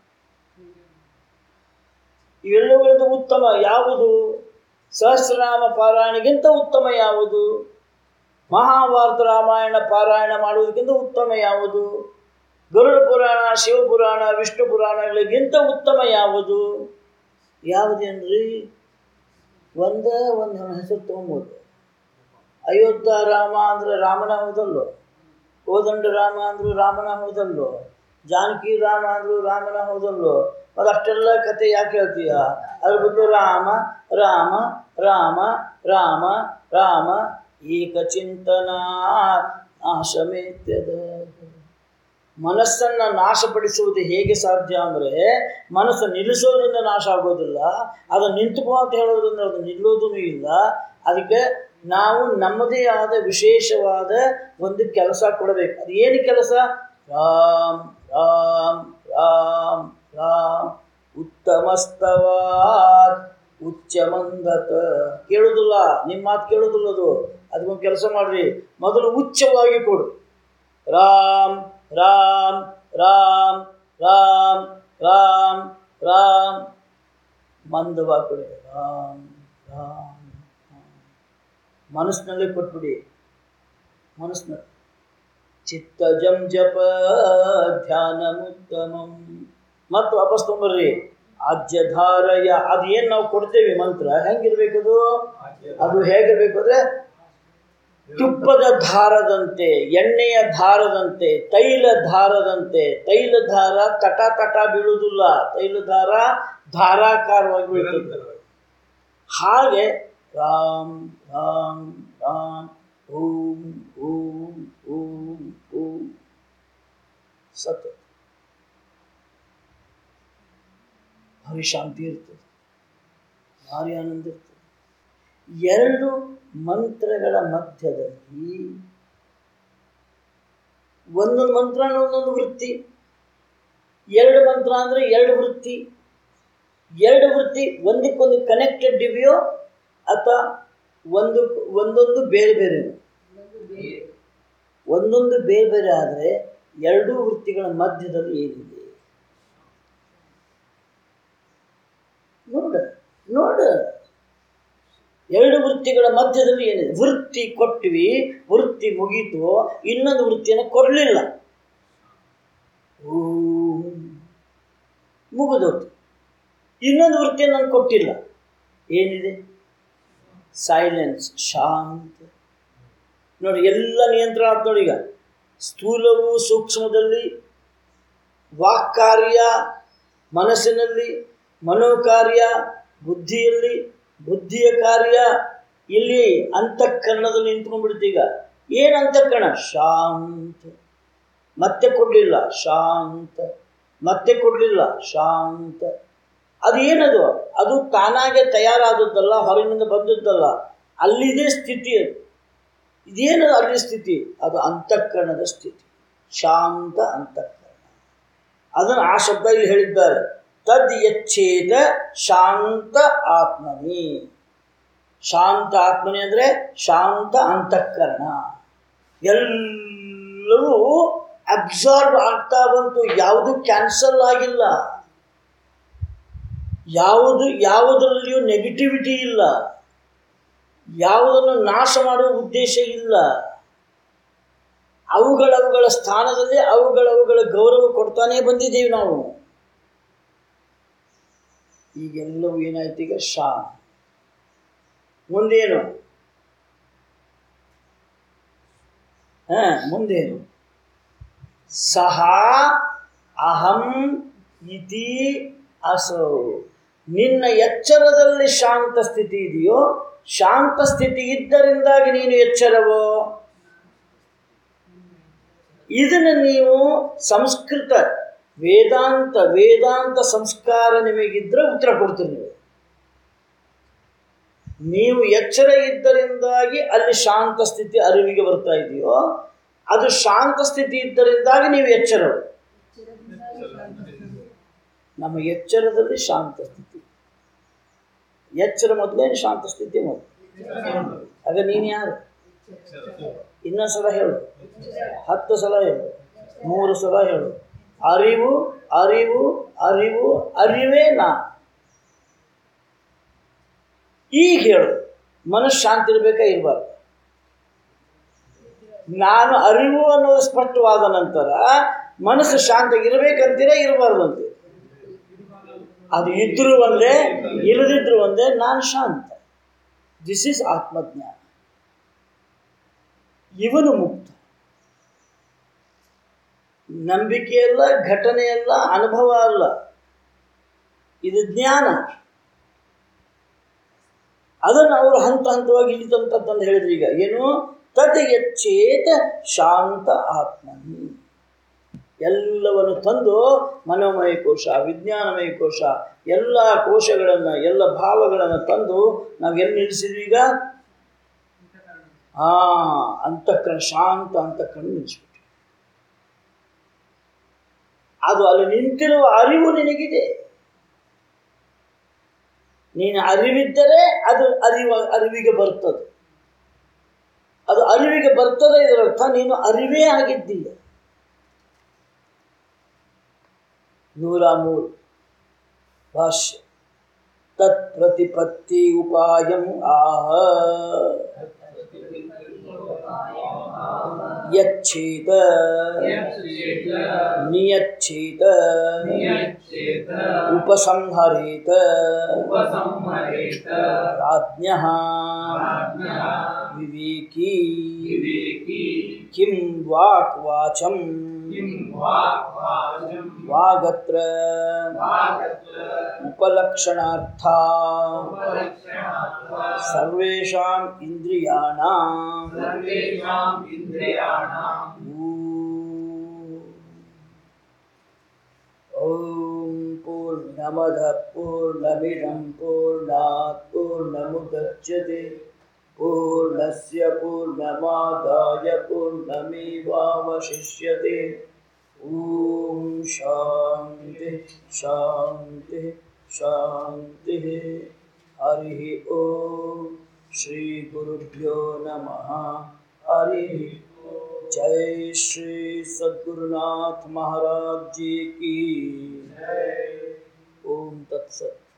ಇವೆಲ್ಲವುಗಳಿಂದ ಉತ್ತಮ ಯಾವುದು ಸಹಸ್ರನಾಮ ಪಾರಾಯಣಗಿಂತ ಉತ್ತಮ ಯಾವುದು ಮಹಾಭಾರತ ರಾಮಾಯಣ ಪಾರಾಯಣ ಮಾಡುವುದಕ್ಕಿಂತ ಉತ್ತಮ ಯಾವುದು ಗರುಡ ಪುರಾಣ ಶಿವಪುರಾಣ ವಿಷ್ಣು ಪುರಾಣಗಳಿಗಿಂತ ಉತ್ತಮ ಯಾವುದು ಯಾವುದೇನ್ರಿ ಒಂದ ಒಂದು ಹೆಸರು ತೊಗೊಬೋದು ಅಯೋಧ್ಯ ರಾಮ ಅಂದ್ರೆ ರಾಮನ ಹೌದಲ್ಲೋ ಕೋದಂಡ ರಾಮ ಅಂದ್ರು ರಾಮನ ಹೌದಲ್ಲೋ ಜಾನಕಿ ರಾಮ ಅಂದ್ರು ರಾಮನ ಹೌದಲ್ಲೋ ಮತ್ತು ಅಷ್ಟೆಲ್ಲ ಕತೆ ಯಾಕೆ ಹೇಳ್ತೀಯ ಅದ್ರ ಬದಲು ರಾಮ ರಾಮ ರಾಮ ರಾಮ ರಾಮ ಏಕಚಿಂತನ ನಾಶಮೇತ್ಯದ ಮನಸ್ಸನ್ನು ನಾಶಪಡಿಸುವುದು ಹೇಗೆ ಸಾಧ್ಯ ಅಂದರೆ ಮನಸ್ಸು ನಿಲ್ಲಿಸೋದ್ರಿಂದ ನಾಶ ಆಗೋದಿಲ್ಲ ಅದು ನಿಂತುಕೋ ಅಂತ ಹೇಳೋದ್ರಿಂದ ಅದು ನಿಲ್ಲೋದೂ ಇಲ್ಲ ಅದಕ್ಕೆ ನಾವು ನಮ್ಮದೇ ಆದ ವಿಶೇಷವಾದ ಒಂದು ಕೆಲಸ ಕೊಡಬೇಕು ಅದು ಏನು ಕೆಲಸ ರಾಮ್ ರಾಮ್ ರಾಮ್ ರಾಮ್ ಉತ್ತಮಸ್ತವಾತ್ ಉಚ್ಚಮಂದತ ಕೇಳುವುದಿಲ್ಲ ನಿಮ್ಮ ಮಾತು ಕೇಳುವುದಿಲ್ಲ ಅದು ಅದಕ್ಕೊಂದು ಕೆಲಸ ಮಾಡ್ರಿ ಮೊದಲು ಉಚ್ಚವಾಗಿ ಕೊಡು ರಾಮ್ ರಾಮ್ ರಾಮ್ ರಾಮ್ ರಾಮ್ ರಾಮ್ ಮಂದವಾಗಿ ಕೊಡಿ ರಾಮ್ ರಾಮ್ ರಾಮ್. ಮನಸ್ಸಿನಲ್ಲೇ ಕೊಟ್ಬಿಡಿ ಮನಸ್ಸಿನಲ್ಲಿ ಚಿತ್ತಜಂ ಜಪ ಧ್ಯಾನಮುತ್ತಮಂ ಮತ್ತು ವಾಪಸ್ ತೊಂಬರ್ರಿ ಆಜ್ಯಧಾರಯ ಅದು ಏನು ನಾವು ಕೊಡ್ತೇವೆ ಮಂತ್ರ ಹೆಂಗಿರ್ಬೇಕದು ಅದು ಹೇಗಿರ್ಬೇಕು ಅಂದರೆ ತುಪ್ಪದ ಧಾರದಂತೆ ಎಣ್ಣೆಯ ಧಾರದಂತೆ ತೈಲ ಧಾರದಂತೆ ತೈಲ ಧಾರ ತಟ ತಟ ಬೀಳುವುದಿಲ್ಲ ತೈಲ ಧಾರ ಧಾರಾಕಾರವಾಗಿ ಬೀಳ್ತದೆ ಹಾಗೆ ರಾಮ್ ರಾಮ್ ರಾಮ್ ಓಂ ಓಂ ಓಂ ಓಂ ಸತ್ ಭಾರಿ ಶಾಂತಿ ಇರ್ತದೆ ಭಾರಿ ಆನಂದ ಇರ್ತದೆ ಎರಡು ಮಂತ್ರಗಳ ಮಧ್ಯದಲ್ಲಿ ಒಂದೊಂದು ಮಂತ್ರ ಒಂದೊಂದು ವೃತ್ತಿ ಎರಡು ಮಂತ್ರ ಅಂದರೆ ಎರಡು ವೃತ್ತಿ ಎರಡು ವೃತ್ತಿ ಒಂದಕ್ಕೊಂದು ಕನೆಕ್ಟೆಡ್ ಇವೆಯೋ ಅಥವಾ ಒಂದು ಒಂದೊಂದು ಬೇರೆ ಬೇರೆ ಒಂದೊಂದು ಬೇರೆ ಬೇರೆ ಆದರೆ ಎರಡೂ ವೃತ್ತಿಗಳ ಮಧ್ಯದಲ್ಲಿ ಏನಿದೆ ನೋಡ ನೋಡು ಎರಡು ವೃತ್ತಿಗಳ ಮಧ್ಯದಲ್ಲಿ ಏನಿದೆ ವೃತ್ತಿ ಕೊಟ್ವಿ ವೃತ್ತಿ ಮುಗೀತು ಇನ್ನೊಂದು ವೃತ್ತಿಯನ್ನು ಕೊಡಲಿಲ್ಲ ಮುಗಿದೋತು ಇನ್ನೊಂದು ವೃತ್ತಿಯನ್ನು ನಾನು ಕೊಟ್ಟಿಲ್ಲ ಏನಿದೆ ಸೈಲೆನ್ಸ್ ಶಾಂತ ನೋಡಿ ಎಲ್ಲ ನಿಯಂತ್ರಣ ಆಯ್ತು ನೋಡಿ ಈಗ ಸ್ಥೂಲವು ಸೂಕ್ಷ್ಮದಲ್ಲಿ ವಾಕ್ಕಾರ್ಯ ಮನಸ್ಸಿನಲ್ಲಿ ಮನೋಕಾರ್ಯ ಬುದ್ಧಿಯಲ್ಲಿ ಬುದ್ಧಿಯ ಕಾರ್ಯ ಇಲ್ಲಿ ಅಂತಃಕರಣದಲ್ಲಿ ನಿಂತ್ಕೊಂಡ್ಬಿಡ್ತೀಗ ಏನು ಅಂತಃಕರಣ ಶಾಂತ ಮತ್ತೆ ಕೊಡಲಿಲ್ಲ ಶಾಂತ ಮತ್ತೆ ಕೊಡಲಿಲ್ಲ ಶಾಂತ ಅದು ಏನದು ಅದು ತಾನಾಗೆ ತಯಾರಾದದ್ದಲ್ಲ ಹೊರಗಿನಿಂದ ಬಂದದ್ದಲ್ಲ ಅಲ್ಲಿದೆ ಸ್ಥಿತಿ ಅದು ಇದೇನು ಅಲ್ಲಿ ಸ್ಥಿತಿ ಅದು ಅಂತಃಕರಣದ ಸ್ಥಿತಿ ಶಾಂತ ಅಂತಃಕರಣ ಅದನ್ನು ಆ ಶಬ್ದ ಇಲ್ಲಿ ಹೇಳಿದ್ದಾರೆ ತದ್ ಯಚ್ಛೇದ ಶಾಂತ ಆತ್ಮನಿ ಶಾಂತ ಆತ್ಮನಿ ಅಂದರೆ ಶಾಂತ ಅಂತಃಕರಣ ಎಲ್ಲವೂ ಅಬ್ಸಾರ್ಬ್ ಆಗ್ತಾ ಬಂತು ಯಾವುದು ಕ್ಯಾನ್ಸಲ್ ಆಗಿಲ್ಲ ಯಾವುದು ಯಾವುದರಲ್ಲಿಯೂ ನೆಗೆಟಿವಿಟಿ ಇಲ್ಲ ಯಾವುದನ್ನು ನಾಶ ಮಾಡುವ ಉದ್ದೇಶ ಇಲ್ಲ ಅವುಗಳವುಗಳ ಸ್ಥಾನದಲ್ಲಿ ಅವುಗಳವುಗಳ ಗೌರವ ಕೊಡ್ತಾನೇ ಬಂದಿದ್ದೀವಿ ನಾವು ಈಗೆಲ್ಲವೂ ಏನಾಯ್ತು ಈಗ ಶಾ ಮುಂದೇನು ಹಾ ಮುಂದೇನು ಸಹ ಅಹಂ ಇತಿ ಅಸೌ ನಿನ್ನ ಎಚ್ಚರದಲ್ಲಿ ಶಾಂತ ಸ್ಥಿತಿ ಇದೆಯೋ ಶಾಂತ ಸ್ಥಿತಿ ಇದ್ದರಿಂದಾಗಿ ನೀನು ಎಚ್ಚರವೋ ಇದನ್ನು ನೀವು ಸಂಸ್ಕೃತ ವೇದಾಂತ ವೇದಾಂತ ಸಂಸ್ಕಾರ ನಿಮಗಿದ್ರೆ ಉತ್ತರ ಕೊಡ್ತೀರಿ ನೀವು ನೀವು ಎಚ್ಚರ ಇದ್ದರಿಂದಾಗಿ ಅಲ್ಲಿ ಶಾಂತ ಸ್ಥಿತಿ ಅರಿವಿಗೆ ಬರ್ತಾ ಇದೆಯೋ ಅದು ಶಾಂತ ಸ್ಥಿತಿ ಇದ್ದರಿಂದಾಗಿ ನೀವು ಎಚ್ಚರವು ನಮ್ಮ ಎಚ್ಚರದಲ್ಲಿ ಶಾಂತ ಸ್ಥಿತಿ ಎಚ್ಚರ ಮೊದಲೇನು ಶಾಂತ ಸ್ಥಿತಿ ಮೊದಲು ಆಗ ನೀನು ಯಾರು ಇನ್ನೊಂದು ಸಲ ಹೇಳು ಹತ್ತು ಸಲ ಹೇಳು ಮೂರು ಸಲ ಹೇಳು ಅರಿವು ಅರಿವು ಅರಿವು ಅರಿವೇ ನಾ ಈಗ ಹೇಳು ಮನಸ್ಸು ಶಾಂತಿ ಇರಬೇಕಾ ಇರಬಾರ್ದು ನಾನು ಅರಿವು ಅನ್ನೋದು ಸ್ಪಷ್ಟವಾದ ನಂತರ ಮನಸ್ಸು ಶಾಂತ ಇರಬೇಕಂತೀರ ಇರಬಾರ್ದು ಅಂತೀರ ಅದು ಇದ್ರೂ ಒಂದೇ ಇಲ್ಲದಿದ್ರು ಒಂದೇ ನಾನು ಶಾಂತ ದಿಸ್ ಈಸ್ ಆತ್ಮಜ್ಞಾನ ಇವನು ಮುಕ್ತ ನಂಬಿಕೆಯಲ್ಲ ಘಟನೆಯಲ್ಲ ಅನುಭವ ಅಲ್ಲ ಇದು ಜ್ಞಾನ ಅದನ್ನು ಅವರು ಹಂತ ಹಂತವಾಗಿ ಇಲ್ಲಿ ತನಕ ತಂದು ಹೇಳಿದ್ರು ಈಗ ಏನು ತದ್ ಯಚ್ಚೇತ ಶಾಂತ ಆತ್ಮನಿ ಎಲ್ಲವನ್ನು ತಂದು ಮನೋಮಯ ಕೋಶ ವಿಜ್ಞಾನಮಯ ಕೋಶ ಎಲ್ಲ ಕೋಶಗಳನ್ನು ಎಲ್ಲ ಭಾವಗಳನ್ನು ತಂದು ನಾವು ಎಲ್ಲಿ ನಿಲ್ಲಿಸಿದ್ವಿ ಈಗ ಹಾ ಅಂತಃಕರಣ ಶಾಂತ ಅಂತಃಕರಣ ನಿಲ್ಲಿಸ್ಬಿಟ್ವಿ ಅದು ಅಲ್ಲಿ ನಿಂತಿರುವ ಅರಿವು ನಿನಗಿದೆ ನೀನು ಅರಿವಿದ್ದರೆ ಅದು ಅರಿವ ಅರಿವಿಗೆ ಬರ್ತದೆ ಅದು ಅರಿವಿಗೆ ಬರ್ತದೆ ಇದರರ್ಥ ನೀನು ಅರಿವೇ ಆಗಿದ್ದೀಯ ನೂರ ಮೂರು ಭಾಷ್ಯ ತತ್ ಪ್ರತಿಪತ್ತಿ ಉಪಾಯಂ ಆಹ ಯಚ್ಛೇದ ನಿಯಚ್ಛೇದ ಉಪಸಂಹರೇತ ರಾಜ್ಞಃ ವಿವೇಕಿ ಕಿಂ ವಾಕ್ ವಾಚಂ ವಾಗತ್ರ ಉಪಲಕ್ಷಣಾರ್ಥ ಸರ್ವೇಷಾಂ ಇಂದ್ರಿಯಾಣಾಂ ಓಂ ಪೂರ್ಣಮದ ಪೂರ್ಣಮಿದಂ ಪೂರ್ಣಾತ್ ಪೂರ್ಣಮುದಚ್ಯತೆ पूर्णस्य पूर्णमादाय पूर्णमेवावशिष्यते ॐ शान्तिः शान्तिः शान्तिः हरिः ॐ श्रीगुरुभ्यो नमः हरिः जय श्री सद्गुरुनाथ महाराज जी की ओम तत्सत